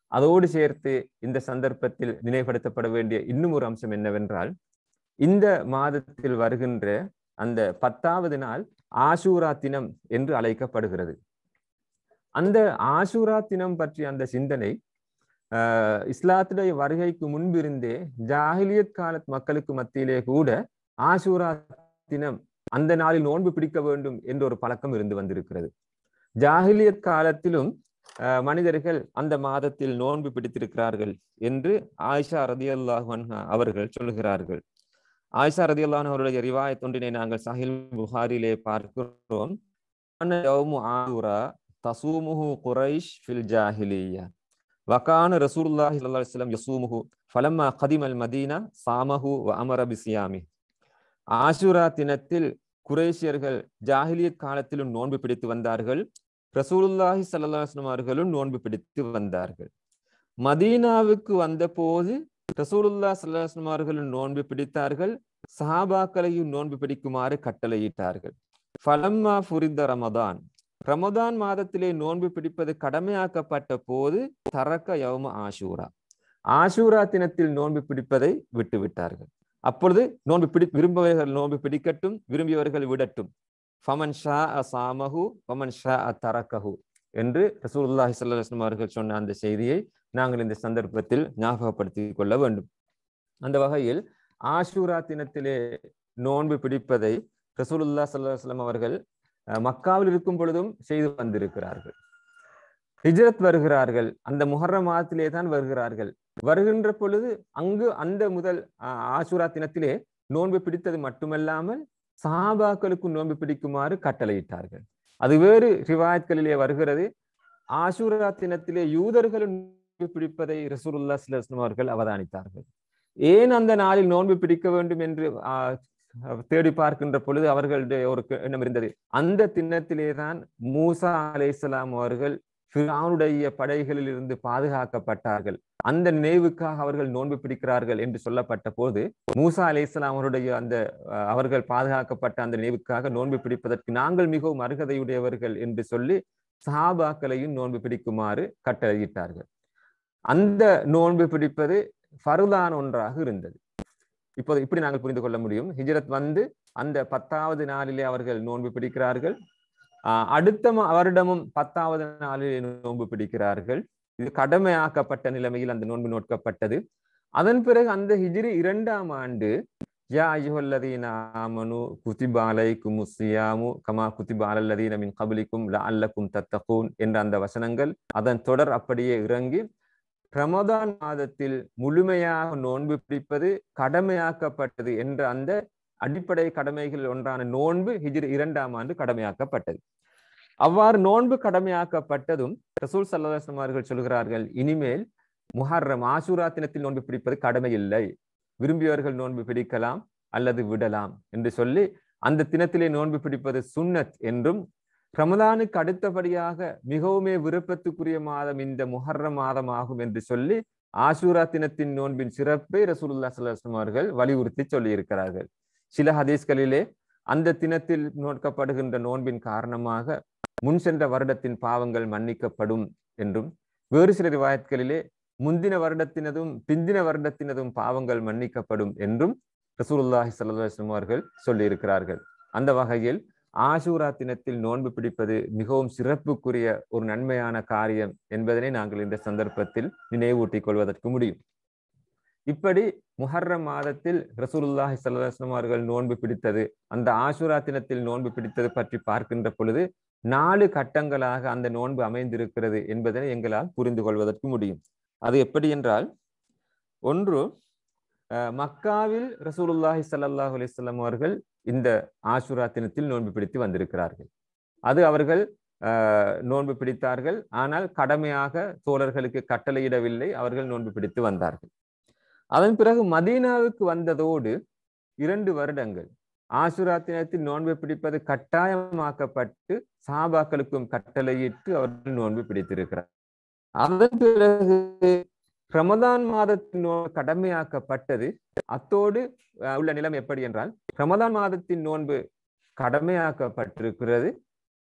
அதோடு சேர்த்து இந்த சந்தர்ப்பத்தில் நினைவுபடுத்தப்பட வேண்டிய இன்னும் ஒரு அம்சம் என்னவென்றால் இந்த மாதத்தில் வருகின்ற அந்த பத்தாவது நாள் ஆசூரா தினம் என்று அழைக்கப்படுகிறது அந்த ஆசூரா தினம் பற்றிய அந்த சிந்தனை ஆஹ் இஸ்லாத்துடைய வருகைக்கு முன்பிருந்தே ஜாகிலியத் காலத் மக்களுக்கு மத்தியிலே கூட ஆசூரா தினம் அந்த நாளில் நோன்பு பிடிக்க வேண்டும் என்ற ஒரு பழக்கம் இருந்து வந்திருக்கிறது ஜாகிலியத் காலத்திலும் மனிதர்கள் அந்த மாதத்தில் நோன்பு பிடித்திருக்கிறார்கள் என்று ஆயிஷா ரதி அல்லாஹ் அவர்கள் சொல்லுகிறார்கள் ஆயிஷா ரதி அல்லாஹ் அவருடைய ரிவாயத் ஒன்றினை நாங்கள் சாஹில் புகாரிலே பார்க்கிறோம் தசூமுஹு குரைஷ் ஃபில் ஜாஹிலியா வகான ரசூலுல்லாஹி ஸல்லல்லாஹு அலைஹி வஸல்லம் யசூமுஹு ஃபலம்மா கதிமல் மதீனா சாமஹு வ அமர பிசியாமி ஆஷுரா தினத்தில் குரேஷியர்கள் ஜாஹிலியத் காலத்திலும் நோன்பு பிடித்து வந்தார்கள் ரசூலுல்லாஹி சல்லாஹம் அவர்களும் நோன்பு பிடித்து வந்தார்கள் மதீனாவுக்கு வந்த போது ரசூலுல்லா சல்லாஹம் அவர்களும் நோன்பு பிடித்தார்கள் சஹாபாக்களையும் நோன்பு பிடிக்குமாறு கட்டளையிட்டார்கள் ஃபலம்மா புரிந்த ரமதான் ரமதான் மாதத்திலே நோன்பு பிடிப்பது கடமையாக்கப்பட்ட போது தரக்க யவம ஆஷூரா ஆஷூரா தினத்தில் நோன்பு பிடிப்பதை விட்டு விட்டார்கள் அப்பொழுது நோன்பு பிடி விரும்பவர்கள் நோன்பு பிடிக்கட்டும் விரும்பியவர்கள் விடட்டும் ஃபமன் ஷா அ சாமஹு ஃபமன் ஷா அ தரக்கஹு என்று ரசூலுல்லாஹி ஸல்லல்லாஹு அவர்கள் சொன்ன அந்த செய்தியை நாங்கள் இந்த சந்தர்ப்பத்தில் ஞாபகப்படுத்திக் கொள்ள வேண்டும் அந்த வகையில் ஆஷூரா தினத்திலே நோன்பு பிடிப்பதை ரசூலுல்லா சல்லாஹ் அவர்கள் மக்காவில் இருக்கும் பொழுதும் செய்து வந்திருக்கிறார்கள் ஹிஜ்ரத் வருகிறார்கள் அந்த முஹர்ர மாதத்திலே தான் வருகிறார்கள் வருகின்ற பொழுது அங்கு அந்த முதல் ஆசூரா தினத்திலே நோன்பு பிடித்தது மட்டுமல்லாமல் சஹாபாக்களுக்கு நோன்பு பிடிக்குமாறு கட்டளையிட்டார்கள் அது வேறு ரிவாயத்களிலே வருகிறது ஆசூரா தினத்திலே யூதர்களும் நோன்பு பிடிப்பதை ரசூலுல்லா சிலம் அவர்கள் அவதானித்தார்கள் ஏன் அந்த நாளில் நோன்பு பிடிக்க வேண்டும் என்று தேடி பார்க்கின்ற பொழுது அவர்களுடைய ஒரு எண்ணம் இருந்தது அந்த தினத்திலே தான் மூசா அலை இஸ்லாம் அவர்கள் ஃபிரானுடைய படைகளில் இருந்து பாதுகாக்கப்பட்டார்கள் அந்த நினைவுக்காக அவர்கள் நோன்பு பிடிக்கிறார்கள் என்று சொல்லப்பட்ட போது மூசா அலை இஸ்லாம் அவருடைய அந்த அவர்கள் பாதுகாக்கப்பட்ட அந்த நினைவுக்காக நோன்பு பிடிப்பதற்கு நாங்கள் மிகவும் அருகதையுடையவர்கள் என்று சொல்லி சஹாபாக்களையும் நோன்பு பிடிக்குமாறு கட்டளையிட்டார்கள் அந்த நோன்பு பிடிப்பது ஃபருதான் ஒன்றாக இருந்தது இப்போது இப்படி நாங்கள் புரிந்து கொள்ள முடியும் ஹிஜரத் வந்து அந்த பத்தாவது நாளிலே அவர்கள் நோன்பு பிடிக்கிறார்கள் அடுத்த வருடமும் பத்தாவது நாளிலே நோன்பு பிடிக்கிறார்கள் இது கடமையாக்கப்பட்ட நிலைமையில் அந்த நோன்பு நோட்கப்பட்டது அதன் பிறகு அந்த ஹிஜ்ரி இரண்டாம் ஆண்டு யா ஐயுல்லதீன ஆமனு குதிபாலை குமுசியாமு கமா குதிபாலல்லதீன மின் கபலிக்கும் அல்லக்கும் தத்தகூன் என்ற அந்த வசனங்கள் அதன் தொடர் அப்படியே இறங்கி ரமதான் மாதத்தில் முழுமையாக நோன்பு பிடிப்பது கடமையாக்கப்பட்டது என்ற அந்த அடிப்படை கடமைகள் ஒன்றான நோன்பு ஹிஜ்ரி இரண்டாம் ஆண்டு கடமையாக்கப்பட்டது அவ்வாறு நோன்பு கடமையாக்கப்பட்டதும் ரசூல் சல்லாஸ்லம் அவர்கள் சொல்கிறார்கள் இனிமேல் முஹர்ரம் ஆசூரா தினத்தில் நோன்பு பிடிப்பது கடமை இல்லை விரும்பியவர்கள் நோன்பு பிடிக்கலாம் அல்லது விடலாம் என்று சொல்லி அந்த தினத்திலே நோன்பு பிடிப்பது சுன்னத் என்றும் ரமதானுக்கு அடுத்தபடியாக மிகவுமே விருப்பத்துக்குரிய மாதம் இந்த முஹர்ர மாதம் ஆகும் என்று சொல்லி ஆசூரா தினத்தின் நோன்பின் சிறப்பை ரசூலுல்லா சல்லாஸ்லம் அவர்கள் வலியுறுத்தி சொல்லி இருக்கிறார்கள் சில ஹதீஸ்களிலே அந்த தினத்தில் நோட்கப்படுகின்ற நோன்பின் காரணமாக முன் சென்ற வருடத்தின் பாவங்கள் மன்னிக்கப்படும் என்றும் வேறு சில ரிவாயத்களிலே முந்தின வருடத்தினதும் பிந்தின வருடத்தினதும் பாவங்கள் மன்னிக்கப்படும் என்றும் ரசூலுல்லாஹி சல்லாஸ்லம் அவர்கள் சொல்லியிருக்கிறார்கள் அந்த வகையில் ஆசூரா தினத்தில் நோன்பு பிடிப்பது மிகவும் சிறப்புக்குரிய ஒரு நன்மையான காரியம் என்பதனை நாங்கள் இந்த சந்தர்ப்பத்தில் நினைவூட்டிக் கொள்வதற்கு முடியும் இப்படி முஹர்ரம் மாதத்தில் ரசூலுல்லாஹி சல்லாஸ்லம் அவர்கள் நோன்பு பிடித்தது அந்த ஆசூரா தினத்தில் நோன்பு பிடித்தது பற்றி பார்க்கின்ற பொழுது நாலு கட்டங்களாக அந்த நோன்பு அமைந்திருக்கிறது என்பதனை எங்களால் புரிந்து கொள்வதற்கு முடியும் அது எப்படி என்றால் ஒன்று மக்காவில் ரசூலுல்லாஹி சல்லாஹூ அலிஸ்லாம் அவர்கள் இந்த ஆசுரா தினத்தில் நோன்பு பிடித்து வந்திருக்கிறார்கள் அது அவர்கள் நோன்பு பிடித்தார்கள் ஆனால் கடமையாக தோழர்களுக்கு கட்டளையிடவில்லை அவர்கள் நோன்பு பிடித்து வந்தார்கள் அதன் பிறகு மதீனாவுக்கு வந்ததோடு இரண்டு வருடங்கள் ஆசுரா தினத்தில் நோன்பு பிடிப்பது கட்டாயமாக்கப்பட்டு சாபாக்களுக்கும் கட்டளையிட்டு அவர்கள் நோன்பு பிடித்திருக்கிறார் அதன் பிறகு ரமதான் மாதத்தின் நோன்பு கடமையாக்கப்பட்டது அத்தோடு உள்ள நிலம் எப்படி என்றால் ரமதான் மாதத்தின் நோன்பு கடமையாக்கப்பட்டிருக்கிறது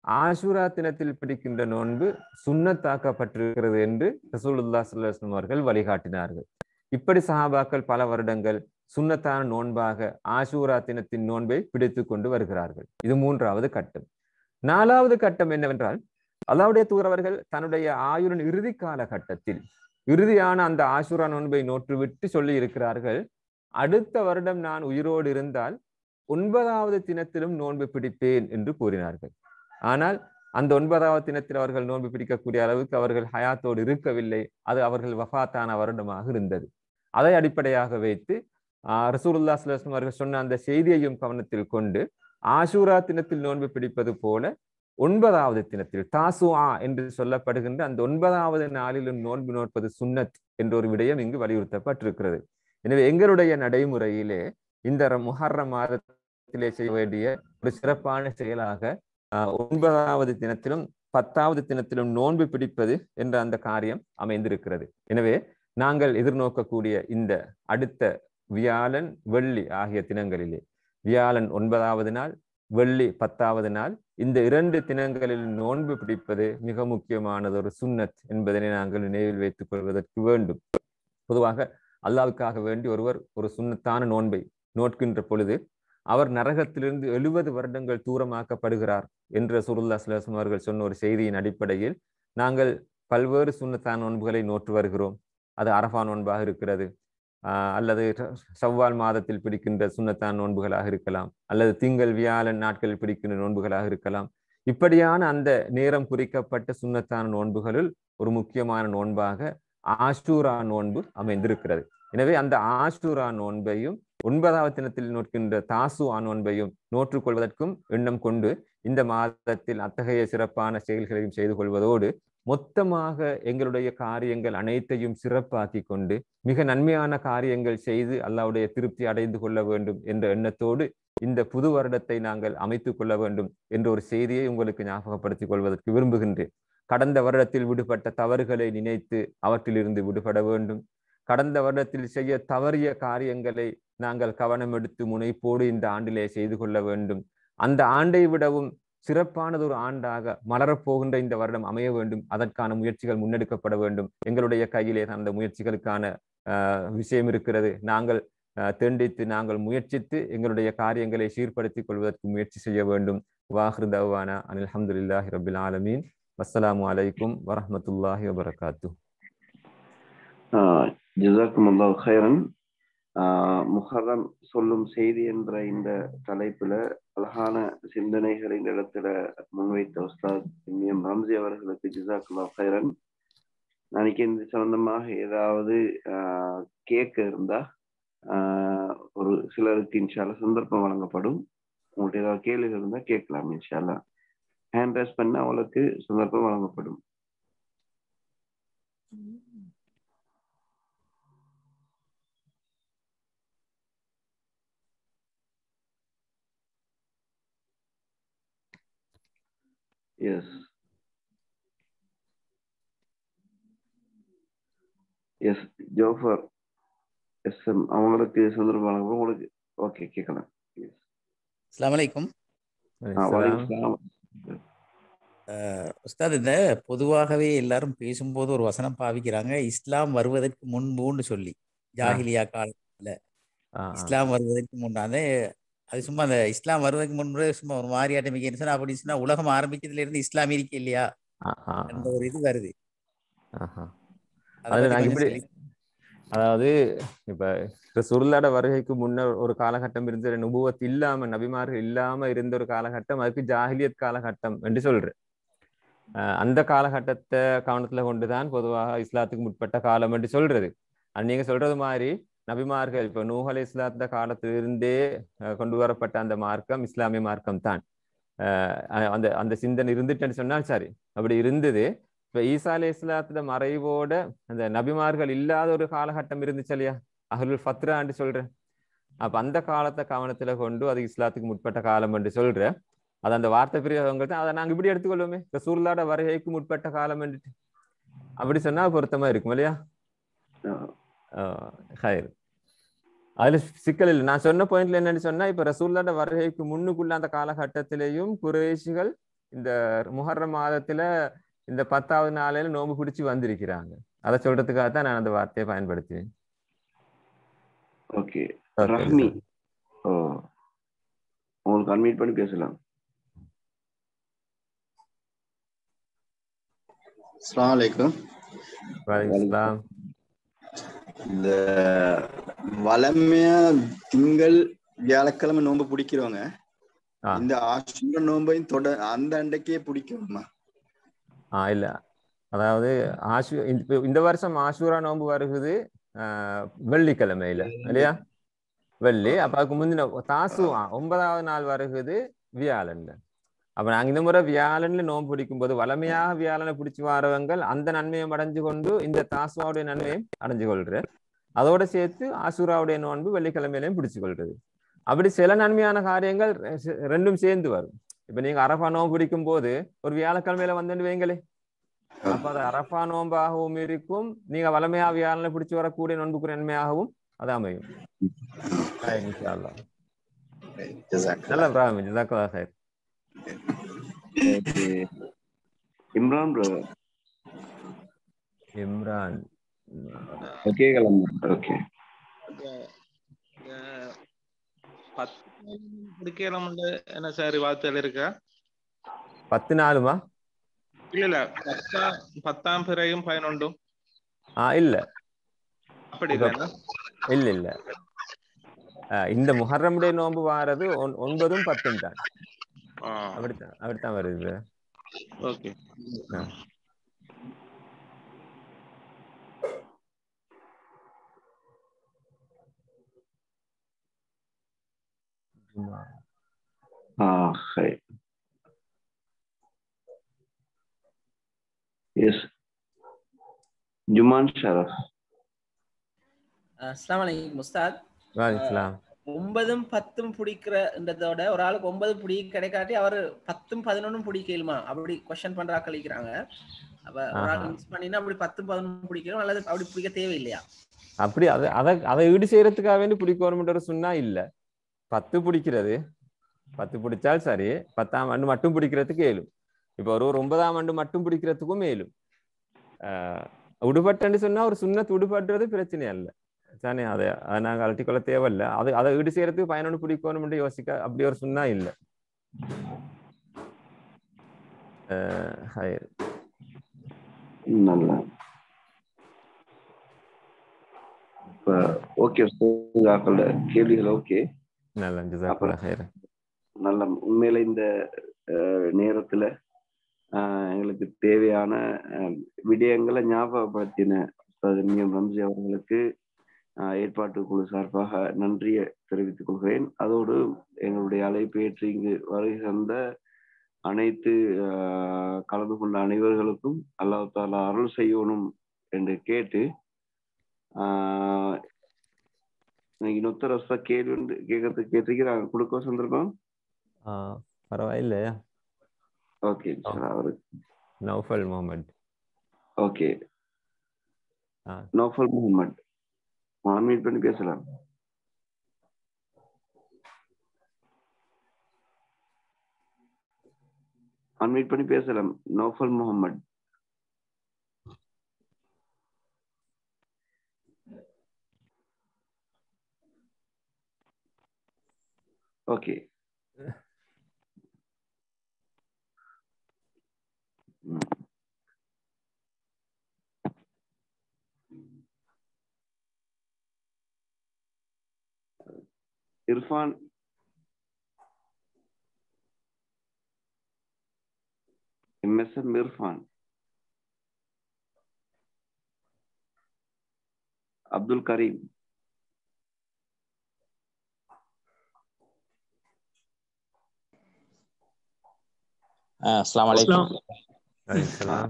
ஆஷூரா தினத்தில் பிடிக்கின்ற நோன்பு சுண்ணத்தாக்கப்பட்டிருக்கிறது என்று ரசூலுல்லா சல்லாஸ்லம் அவர்கள் வழிகாட்டினார்கள் இப்படி சஹாபாக்கள் பல வருடங்கள் சுண்ணத்தான நோன்பாக ஆஷூரா தினத்தின் நோன்பை பிடித்து கொண்டு வருகிறார்கள் இது மூன்றாவது கட்டம் நாலாவது கட்டம் என்னவென்றால் அல்லாவுடைய தூரவர்கள் தன்னுடைய ஆயுரின் இறுதி காலகட்டத்தில் இறுதியான அந்த ஆஷூரா நோன்பை நோற்றுவிட்டு சொல்லி இருக்கிறார்கள் அடுத்த வருடம் நான் உயிரோடு இருந்தால் ஒன்பதாவது தினத்திலும் நோன்பு பிடிப்பேன் என்று கூறினார்கள் ஆனால் அந்த ஒன்பதாவது தினத்தில் அவர்கள் நோன்பு பிடிக்கக்கூடிய அளவுக்கு அவர்கள் ஹயாத்தோடு இருக்கவில்லை அது அவர்கள் வஃபாத்தான வருடமாக இருந்தது அதை அடிப்படையாக வைத்து ரசூலுல்லா சுல்லாஸ்லம் அவர்கள் சொன்ன அந்த செய்தியையும் கவனத்தில் கொண்டு ஆஷூரா தினத்தில் நோன்பு பிடிப்பது போல ஒன்பதாவது தினத்தில் தாசு ஆ என்று சொல்லப்படுகின்ற அந்த ஒன்பதாவது நாளிலும் நோன்பு நோற்பது சுன்னத் என்ற ஒரு விடயம் இங்கு வலியுறுத்தப்பட்டிருக்கிறது எனவே எங்களுடைய நடைமுறையிலே இந்த முஹர்ர மாதத்திலே செய்ய வேண்டிய ஒரு சிறப்பான செயலாக ஒன்பதாவது தினத்திலும் பத்தாவது தினத்திலும் நோன்பு பிடிப்பது என்ற அந்த காரியம் அமைந்திருக்கிறது எனவே நாங்கள் எதிர்நோக்கக்கூடிய இந்த அடுத்த வியாழன் வெள்ளி ஆகிய தினங்களிலே வியாழன் ஒன்பதாவது நாள் வெள்ளி பத்தாவது நாள் இந்த இரண்டு தினங்களில் நோன்பு பிடிப்பது மிக முக்கியமானது ஒரு சுன்னத் என்பதனை நாங்கள் நினைவில் வைத்துக் கொள்வதற்கு வேண்டும் பொதுவாக அல்லாவுக்காக வேண்டி ஒருவர் ஒரு சுண்ணத்தான நோன்பை நோட்கின்ற பொழுது அவர் நரகத்திலிருந்து எழுபது வருடங்கள் தூரமாக்கப்படுகிறார் என்ற சுருல்லா சுலாசம் அவர்கள் சொன்ன ஒரு செய்தியின் அடிப்படையில் நாங்கள் பல்வேறு சுண்ணத்தான நோன்புகளை நோற்று வருகிறோம் அது அரஃபா நோன்பாக இருக்கிறது அல்லது செவ்வால் மாதத்தில் பிடிக்கின்ற சுண்ணத்தான் நோன்புகளாக இருக்கலாம் அல்லது திங்கள் வியாழன் நாட்களில் பிடிக்கின்ற நோன்புகளாக இருக்கலாம் இப்படியான அந்த நேரம் குறிக்கப்பட்ட சுண்ணத்தான நோன்புகளில் ஒரு முக்கியமான நோன்பாக ஆஷூரா நோன்பு அமைந்திருக்கிறது எனவே அந்த ஆஷூரா நோன்பையும் ஒன்பதாவது தினத்தில் நோக்கின்ற தாசு நோன்பையும் நோற்றுக்கொள்வதற்கும் எண்ணம் கொண்டு இந்த மாதத்தில் அத்தகைய சிறப்பான செயல்களையும் செய்து கொள்வதோடு மொத்தமாக எங்களுடைய காரியங்கள் அனைத்தையும் சிறப்பாக்கி கொண்டு மிக நன்மையான காரியங்கள் செய்து அல்லாவுடைய திருப்தி அடைந்து கொள்ள வேண்டும் என்ற எண்ணத்தோடு இந்த புது வருடத்தை நாங்கள் அமைத்துக் கொள்ள வேண்டும் என்ற ஒரு செய்தியை உங்களுக்கு ஞாபகப்படுத்திக் கொள்வதற்கு விரும்புகின்றேன் கடந்த வருடத்தில் விடுபட்ட தவறுகளை நினைத்து அவற்றிலிருந்து விடுபட வேண்டும் கடந்த வருடத்தில் செய்ய தவறிய காரியங்களை நாங்கள் கவனம் எடுத்து முனைப்போடு இந்த ஆண்டிலே செய்து கொள்ள வேண்டும் அந்த ஆண்டை விடவும் சிறப்பானது ஒரு ஆண்டாக மலரப்போகின்ற இந்த வருடம் அமைய வேண்டும் அதற்கான முயற்சிகள் முன்னெடுக்கப்பட வேண்டும் எங்களுடைய கையிலே அந்த முயற்சிகளுக்கான விஷயம் இருக்கிறது நாங்கள் தெண்டித்து நாங்கள் முயற்சித்து எங்களுடைய காரியங்களை சீர்படுத்திக் கொள்வதற்கு முயற்சி செய்ய வேண்டும் வாஹிர் தவானா அனில் அஹமதுல்லாஹி ரபில் ஆலமீன் வஸ்ஸலாமு அலைக்கும் வரஹமத்துல்லாஹி வபரகாத்து ஜிசாக்கும் அல்லாஹ் ஹைரன் முஹர்ரம் சொல்லும் செய்தி என்ற இந்த தலைப்புல அழகான சிந்தனைகளை இந்த இடத்துல முன்வைத்த உஸ்தாத் எம் ரம்சி அவர்களுக்கு ஜிசாக்குல்லா ஹைரன் நாளைக்கு இந்த சம்பந்தமாக ஏதாவது கேட்க இருந்தா ஒரு சிலருக்கு இன்ஷால்லா சந்தர்ப்பம் வழங்கப்படும் உங்கள்கிட்ட ஏதாவது கேள்விகள் இருந்தா கேட்கலாம் இன்ஷால்லா ஹேண்ட் ரைஸ் பண்ண அவளுக்கு சந்தர்ப்பம் வழங்கப்படும் S S Jofar S M அவங்களுக்கு சந்தர்ப்பம் வழங்கும் உங்களுக்கு ஓகே கேட்கலாம் அஸ்லாம் வலைக்கும் உஸ்தாத் இந்த பொதுவாகவே எல்லாரும் பேசும்போது ஒரு வசனம் பாவிக்கிறாங்க இஸ்லாம் வருவதற்கு முன்புன்னு சொல்லி ஜாகிலியா காலத்துல இஸ்லாம் வருவதற்கு முன் அதே அது சும்மா அந்த இஸ்லாம் வருவதற்கு முன்பு சும்மா ஒரு மாறியாட்டம் சொன்னா அப்படி சொன்னா உலகம் ஆரம்பிச்சதுல இருந்து இஸ்லாம் இருக்கு இல்லையா அந்த ஒரு இது வருது அதாவது இப்ப சுருளாட வருகைக்கு முன்னர் ஒரு காலகட்டம் இருந்த நுபுவத் இல்லாம நபிமார்கள் இல்லாம இருந்த ஒரு காலகட்டம் அதுக்கு ஜாகிலியத் காலகட்டம் என்று சொல்றேன் அந்த காலகட்டத்தை கவனத்துல கொண்டுதான் பொதுவாக இஸ்லாத்துக்கு முற்பட்ட காலம் என்று சொல்றது அது நீங்க சொல்றது மாதிரி நபிமார்கள் இப்ப நூஹ் அலி இஸ்லாத்த காலத்திலிருந்தே கொண்டு வரப்பட்ட அந்த மார்க்கம் இஸ்லாமிய மார்க்கம் தான் அந்த அந்த சிந்தனை இருந்துட்டுன்னு சொன்னால் சரி அப்படி இருந்தது இப்ப ஈசா அலி இஸ்லாத்துல மறைவோட அந்த நபிமார்கள் இல்லாத ஒரு காலகட்டம் இருந்துச்சு இல்லையா அகலுல் ஃபத்ரான்னு சொல்றேன் அப்ப அந்த காலத்தை கவனத்துல கொண்டு அது இஸ்லாத்துக்கு முற்பட்ட காலம் என்று சொல்றேன் அது அந்த வார்த்தை பிரியாதவங்க தான் அதை நாங்க இப்படி எடுத்துக்கொள்வோமே ரசூல்லாட வருகைக்கு முற்பட்ட காலம் என்றுட்டு அப்படி சொன்னா பொருத்தமா இருக்கும் இல்லையா ஹயர் அதுல சிக்கல் இல்லை நான் சொன்ன பாயிண்ட்ல என்னன்னு சொன்னா இப்ப ரசூல்லாட வருகைக்கு முன்னுக்குள்ள அந்த காலகட்டத்திலேயும் குரேஷிகள் இந்த முஹர்ரம் மாதத்துல இந்த பத்தாவது நாளையில நோன்பு பிடிச்சு வந்திருக்கிறாங்க அதை சொல்றதுக்காக தான் நான் அந்த வார்த்தையை பயன்படுத்தினேன் ஓகே ரஹ்மி ஓ உங்களுக்கு அன்மீட் பண்ணி பேசலாம் அஸ்ஸலாமு அலைக்கும் வலைக்கம் இந்த வளமையா திங்கள் வியாழக்கிழமை நோன்பு பிடிக்கிறவங்க ஆ. இந்த ஆசுர நோன்பையும் தொட அந்த அண்டைக்கே பிடிக்கணுமா ஆ இல்ல அதாவது ஆஷு இந்த- இந்த வருஷம் ஆஷூரா நோன்பு வருகுது ஆஹ், வெள்ளிக்கிழமையில இல்லையா வெள்ளி அப்ப அதுக்கு முந்தின தாசு ஒன்பதாவது நாள் வருகுது வியாழன்ல அப்ப நாங்க இந்த முறை வியாழன்ல நோன்பு பிடிக்கும் போது வளமையாக வியாழனை பிடிச்சு வரவங்கள் அந்த நன்மையை அடைஞ்சு கொண்டு இந்த தாசுவாவுடைய நன்மையும் அடைஞ்சு கொள்ற அதோட சேர்த்து ஆசூராவுடைய நோன்பு வெள்ளிக்கிழமையிலையும் பிடிச்சு கொள்றது அப்படி சில நன்மையான காரியங்கள் ரெ- ரெண்டும் சேர்ந்து வரும் இப்ப நீங்க அரபா நோன்பு பிடிக்கும் போது ஒரு வியாழக்கிழமையில வந்துட்டு வைங்களே அப்ப அது அரபா நோன்பாகவும் இருக்கும் நீங்க வளமையா வியாழனை பிடிச்சு வரக்கூடிய நோன்புக்கு நன்மையாகவும் அது அமையும் ஹாய், இன்ஷா அல்லாஹ். ஜஸாக்கல்லாஹ். நல்ல பிராமி ஜிதாக்கல்லா ஹைர் ஓகே இம்ரான் பிரதர் இம்ரான் கேட்கலாம் ஓகே பத்து குடிக்கலாம்னு என்ன சார் வார்த்தைகள் இருக்கா பத்து நாளுமா இல்ல இல்ல பத்தாம் பத்தாம் பிறையும் பதினொன்றும் ஆ இல்ல அப்படி இப்ப- இல்லைன்னா இல்ல இல்ல அஹ் இந்த முஹர்ரமுடைய நோன்பு வாரது ஒன்- ஒன்பதும் பத்தும் தான் அப்படித்தான் அப்படித்தான் வருது okay Ah, خير Yes. Juman Sharaf அஸ்லாம் வலைக்கும் முஸ்தாத் வாங்க இஸ்லாம் ஒன்பதும் பத்தும் பிடிக்கிறன்றதோட ஒரு ஆளுக்கு ஒன்பது பிடி கிடைக்காட்டி அவர் பத்தும் பதினொன்னும் பிடிக்கலுமா அப்படி கொஸ்டின் பண்றா கழிக்கிறாங்க அப்ப ஒரு ஆள் ஆஹா. மிஸ் பண்ணினா அப்படி பத்தும் பதினொன்னும் பிடிக்கணும் அல்லது அப்படி பிடிக்க தேவையில்லையா அப்படி அதை அதை அதை ஈடு செய்யறதுக்காக வேண்டி பிடிக்கணும்ன்ற சொன்னா இல்ல பத்து பிடிக்கிறது பத்து பிடிச்சால் சரி பத்தாம் ஆண்டு மட்டும் பிடிக்கிறதுக்கு ஏழும் இப்போ ஒரு ஒரு ஒன்பதாம் ஆண்டு மட்டும் பிடிக்கிறதுக்கும் மேலும் ஆஹ் உடுபட்டன்னு சொன்னா ஒரு சுண்ணத்து உடுபடுறது பிரச்சனை அல்ல தானே அதை அதை நாங்க அழட்டிக்கொள்ள தேவையில்ல அது அதை ஈடு செய்யறதுக்கு பயனொன்று பிடிக்கணும்னு யோசிக்க அப்படி ஒரு சுண்ணா இல்ல ஆஹ் ஹைர். நல்லா இப்ப ஓகே கேள்விகள் ஓகே நல்ல ஜிசாக்குல்லா ஹைர் நல்ல உண்மையில இந்த அஹ், நேரத்துல அஹ், எங்களுக்கு தேவையான அஹ், விடயங்களை ஞாபகப்படுத்தின உஸ்தாத் எம் ரம்ஜி அவர்களுக்கு அஹ், ஏற்பாட்டு குழு சார்பாக நன்றியை தெரிவித்துக் கொள்கிறேன் அதோடு எங்களுடைய அழைப்பு ஏற்று இங்கு வருகை தந்த அனைத்து அஹ், கலந்து கொண்ட அனைவர்களுக்கும் அல்லாஹ் தாலா அருள் செய்யணும் என்று கேட்டு ஆஹ், இன்னைக்கு இன்னொருத்தர் வசா கேள்வி ஒன்று கேட்கறதுக்கு கேட்டிருக்கிறாங்க கொடுக்க சந்தர்ப்பம் ஆஹ் பரவாயில்லையா ஓகே அவரு நௌஃபல் முகமது ஓகே ஆ. நோஃபல் முகமது அன்மீட் பண்ணி பேசலாம் அன்மீட் பண்ணி பேசலாம் நோஃபல் முகமது ஓகே ம். இர்ஃபான் எம்எஸ்எம் இர்ஃபான் அப்துல் கரீம் அஸ்லாம் வலைக்கம் அலைஹிஸ்ஸலாம்.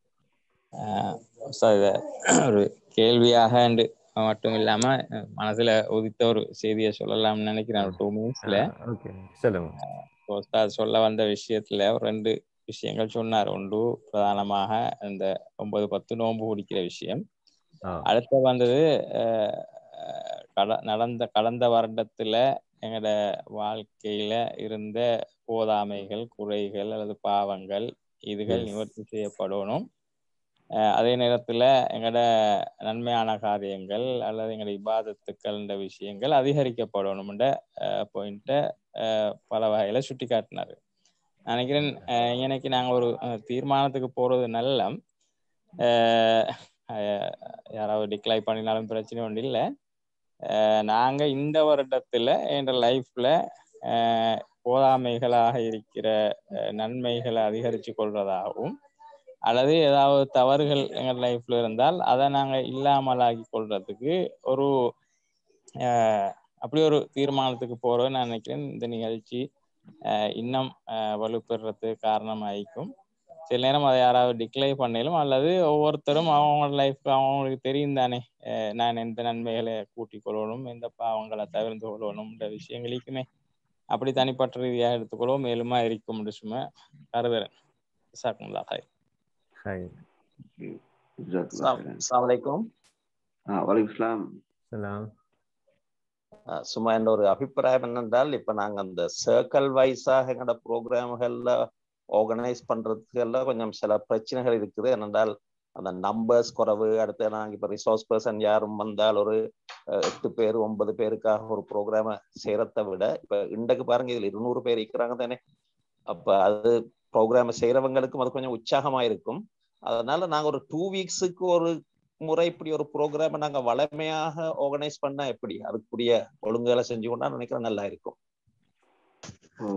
சார் இத ஒரு கேள்வியாக and மட்டும் இல்லாம அஹ், மனசுல உதித்த ஒரு செய்தியை சொல்லலாம்னு நினைக்கிறேன் ஒரு டூ மினிட்ஸ்ல ஆ, ஓகே சொல்லுங்க உஸ்தாத் சொல்ல வந்த விஷயத்துல ஒரு ரெண்டு விஷயங்கள் சொன்னார் ஒன்று பிரதானமாக இந்த ஒன்பது பத்து நோன்பு பிடிக்கிற விஷயம் ஆ, அடுத்து வந்தது அஹ், அஹ், கட- நடந்த கடந்த வருடத்துல எங்களோட வாழ்க்கையில இருந்த போதாமைகள் குறைகள் அல்லது பாவங்கள் இதுகள் Yes. நிவர்த்தி செய்யப்படணும் அஹ் அதே நேரத்துல எங்களோட நன்மையான காரியங்கள் அல்லது எங்களோட இபாதத்துக்கள்ன்ற விஷயங்கள் அதிகரிக்கப்படணும்ன்ற பாயிண்ட்டை பல வகையில சுட்டி காட்டினாரு நான் நினைக்கிறேன் அஹ் இன்னைக்கு நாங்க ஒரு அஹ், தீர்மானத்துக்கு போறது நல்ல அஹ், அஹ், யாராவது டிக்ளை பண்ணினாலும் பிரச்சனை ஒன்றும் இல்லை நாங்க இந்த வருடத்துல என்ற லைஃப்ல போதாமைகளாக இருக்கிற அஹ், நன்மைகளை அதிகரித்து கொள்றதாகவும் அல்லது ஏதாவது தவறுகள் எங்கள் லைஃப்ல இருந்தால் அதை நாங்க இல்லாமலாக்கி கொள்றதுக்கு ஒரு அஹ், அப்படி ஒரு தீர்மானத்துக்கு போறோம் நான் நினைக்கிறேன் இந்த நிகழ்ச்சி அஹ், இன்னும் அஹ், வலுப்பெறதுக்கு காரணமாயிக்கும் சில நேரம் அதை யாராவது டிக்ளை பண்ணலும் அல்லது ஒவ்வொருத்தரும் அவங்களோட லைஃப் அவங்களுக்கு தெரியும் தானே அஹ், நான் எந்த நன்மைகளை கூட்டிக் கொள்ளணும் எந்த பாவங்களை தவிர்த்து கொள்ளணும்ன்ற விஷயங்களுக்குமே அப்படி தனிப்பட்ட ரீதியாக எடுத்துக்கொள்வோம் மேலுமா இருக்கும் என்று சும்மா கருதுறேன் ஜஸாக்குமுல்லாஹ் ஹைர். ஹை ஜஸாக்கல்லாஹ் ஹைரன். அஸ்ஸலாமு அலைக்கும் ஆ, வலைக்கும் இஸ்லாம் சலாம் அஹ் சும்மா என்ன ஒரு அபிப்பிராயம் என்னென்றால் இப்ப நாங்க அந்த சர்க்கிள் வைஸாக எங்களோட ப்ரோக்ராம்கள்ல ஆர்கனைஸ் பண்றதுக்கு எல்லாம் கொஞ்சம் சில பிரச்சனைகள் இருக்குது என்னென்றால் அந்த நம்பர்ஸ் குறைவு அடுத்து நாங்க இப்ப ரிசோர்ஸ் பர்சன் யாரும் வந்தால் ஒரு அஹ், எட்டு பேர் ஒன்பது பேருக்காக ஒரு ப்ரோக்ராம செய்யறதை விட இப்ப இன்றைக்கு பாருங்க இதுல இருநூறு பேர் இருக்கிறாங்க தானே அப்ப அது ப்ரோக்ராம் செய்யறவங்களுக்கும் அது கொஞ்சம் உற்சாகமா இருக்கும் அதனால நாங்க ஒரு டூ வீக்ஸுக்கு ஒரு முறை இப்படி ஒரு ப்ரோக்ராம் நாங்க வளமையாக ஆர்கனைஸ் பண்ணா எப்படி அதுக்குரிய ஒழுங்குகளை செஞ்சு கொண்டா நினைக்கிறேன் நல்லா இருக்கும் ஓ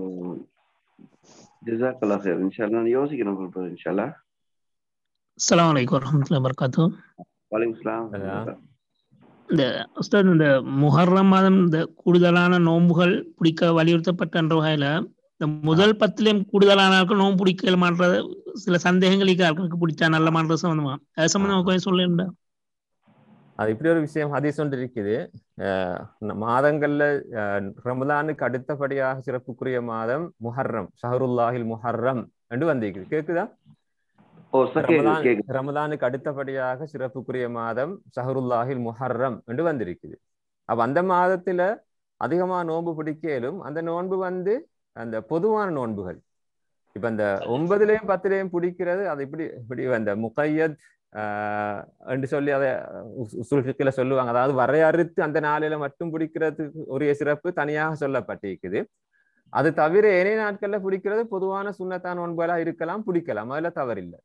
ஜஸாக்கல்லாஹ் ஹைரன். இன்ஷா அல்லாஹ் நான் யோசிக்கிறேன் சொல்றேன் இன்ஷா அல்லாஹ். அஸ்ஸலாமு அலைக்கும் வரஹ்மத்துல்லாஹி வபரகாத்து வலைக்கும் இஸ்லாம் சலாம். இந்த உஸ்தாத் இந்த முஹர்ரம் மாதம் இந்த கூடுதலான நோன்புகள் பிடிக்க வலியுறுத்தப்பட்ட வகையில இந்த முதல் பத்திலையும் கூடுதலான ஆட்கள் நோன்பு பிடிக்க மாற்ற சில சந்தேகங்கள் இருக்க ஆட்களுக்கு பிடிச்சா நல்ல மாற்ற சம்பந்தமா அது சம்பந்தமா கொஞ்சம் சொல்லுங்க அது இப்படி ஒரு விஷயம் ஹதீஸ் ஒன்று இருக்குது அஹ் ந- மாதங்கள்ல அஹ், ரமலானுக்கு அடுத்தபடியாக சிறப்புக்குரிய மாதம் முஹர்ரம் ஷஹருல்லாஹில் முஹர்ரம் என்று வந்திருக்குது கேக்குதா ஓ சார் கேக்குது ரமலான் கேக்குது ரமலானுக்கு அடுத்தபடியாக சிறப்புக்குரிய மாதம் ஷஹருல்லாஹில் முஹர்ரம் என்று வந்திருக்குது அப்ப அந்த மாதத்துல அதிகமா நோன்பு பிடிக்கலும் அந்த நோன்பு வந்து அந்த பொதுவான நோன்புகள் இப்ப அந்த ஒன்பதுலயும் பத்துலயும் பிடிக்கிறது அது இப்படி இப்படி அந்த முகையத் ஆஹ் என்று சொல்லி அதை உசுல் ஃபிக்ல சொல்லுவாங்க அதாவது வரையறுத்து அந்த நாளில மட்டும் பிடிக்கிறதுக்கு உரிய சிறப்பு தனியாக சொல்லப்பட்டிருக்குது அது தவிர ஏனைய நாட்கள்ல பிடிக்கிறது பொதுவான சுண்ணத்தான் நோன்புகளா இருக்கலாம் பிடிக்கலாம் அதுல தவறில்லை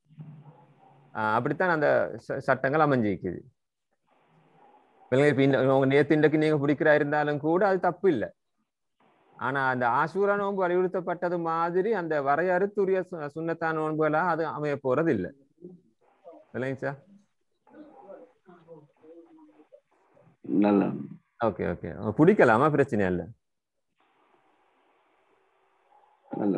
ஆஹ் அப்படித்தான் அந்த ச- சட்டங்கள் அமைஞ்சிருக்குது பிள்ளைங்க இப்ப இந்த உங்க நேத்து இன்றைக்கு நீங்க பிடிக்கிறா இருந்தாலும் கூட அது தப்பு இல்லை ஆனா அந்த ஆசூரா நோன்பு வலியுறுத்தப்பட்டது மாதிரி அந்த வரையறுத்துரிய சு- சுண்ணத்தான் நோன்புகளா அது அமைய போறது இல்லை இல்லைங்க சார் நல்லா ஓகே ஓகே பிடிக்கலாமா பிரச்சனை இல்லை நல்ல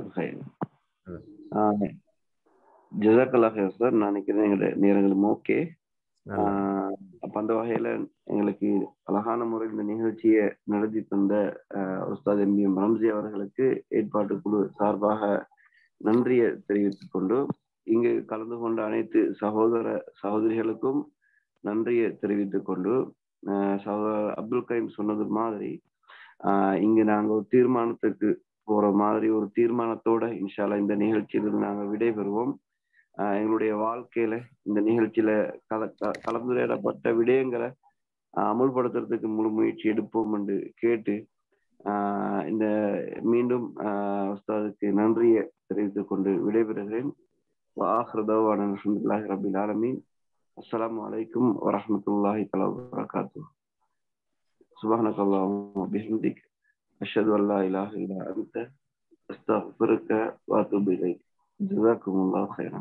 ஜசாக்கல்லா ஹேர் சார் நான் நினைக்கிறேன் எங்களோட நேரங்களும் ஓகே அப்ப அந்த வகையில எங்களுக்கு அழகான முறையில் இந்த நிகழ்ச்சியை நடத்தி தந்த ஆஹ், உஸ்தாத் எம் எம் ரம்ஜி அவர்களுக்கு ஏற்பாட்டு குழு சார்பாக நன்றியை தெரிவித்துக் கொண்டு இங்கு கலந்து கொண்ட அனைத்து சகோதர சகோதரிகளுக்கும் நன்றியை தெரிவித்துக் கொண்டு ஆஹ், சகோதரர் அப்துல் கரீம் சொன்னது மாதிரி ஆஹ், இங்கு நாங்க ஒரு தீர்மானத்துக்கு போற மாதிரி ஒரு தீர்மானத்தோட இன்ஷால்லா இந்த நிகழ்ச்சியிலிருந்து நாங்க விடைபெறுவோம் ஆஹ் எங்களுடைய வாழ்க்கையில இந்த நிகழ்ச்சியில கல க- கலந்துரையாடப்பட்ட விடயங்களை ஆஹ் அமுல்படுத்துறதுக்கு முழு முயற்சி எடுப்போம் என்று கேட்டு ஆஹ் இந்த மீண்டும் ஆஹ் உஸ்தாதுக்கு நன்றியை தெரிவித்துக் கொண்டு விடைபெறுகிறேன் وآخر دعوانا الحمد لله رب العالمين السلام عليكم ورحمة الله تعالى وبركاته سبحانك اللهم وبحمدك أشهد أن لا إله إلا أنت أستغفرك وأتوب إليك جزاكم الله خيرا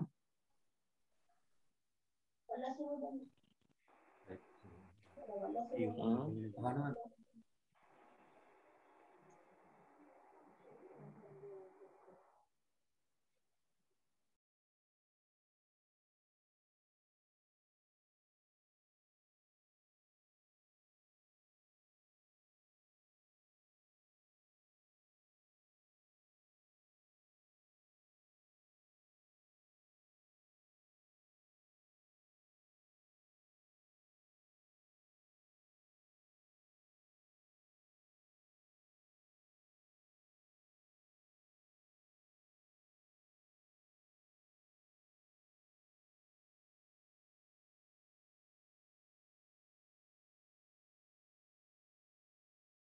ம்.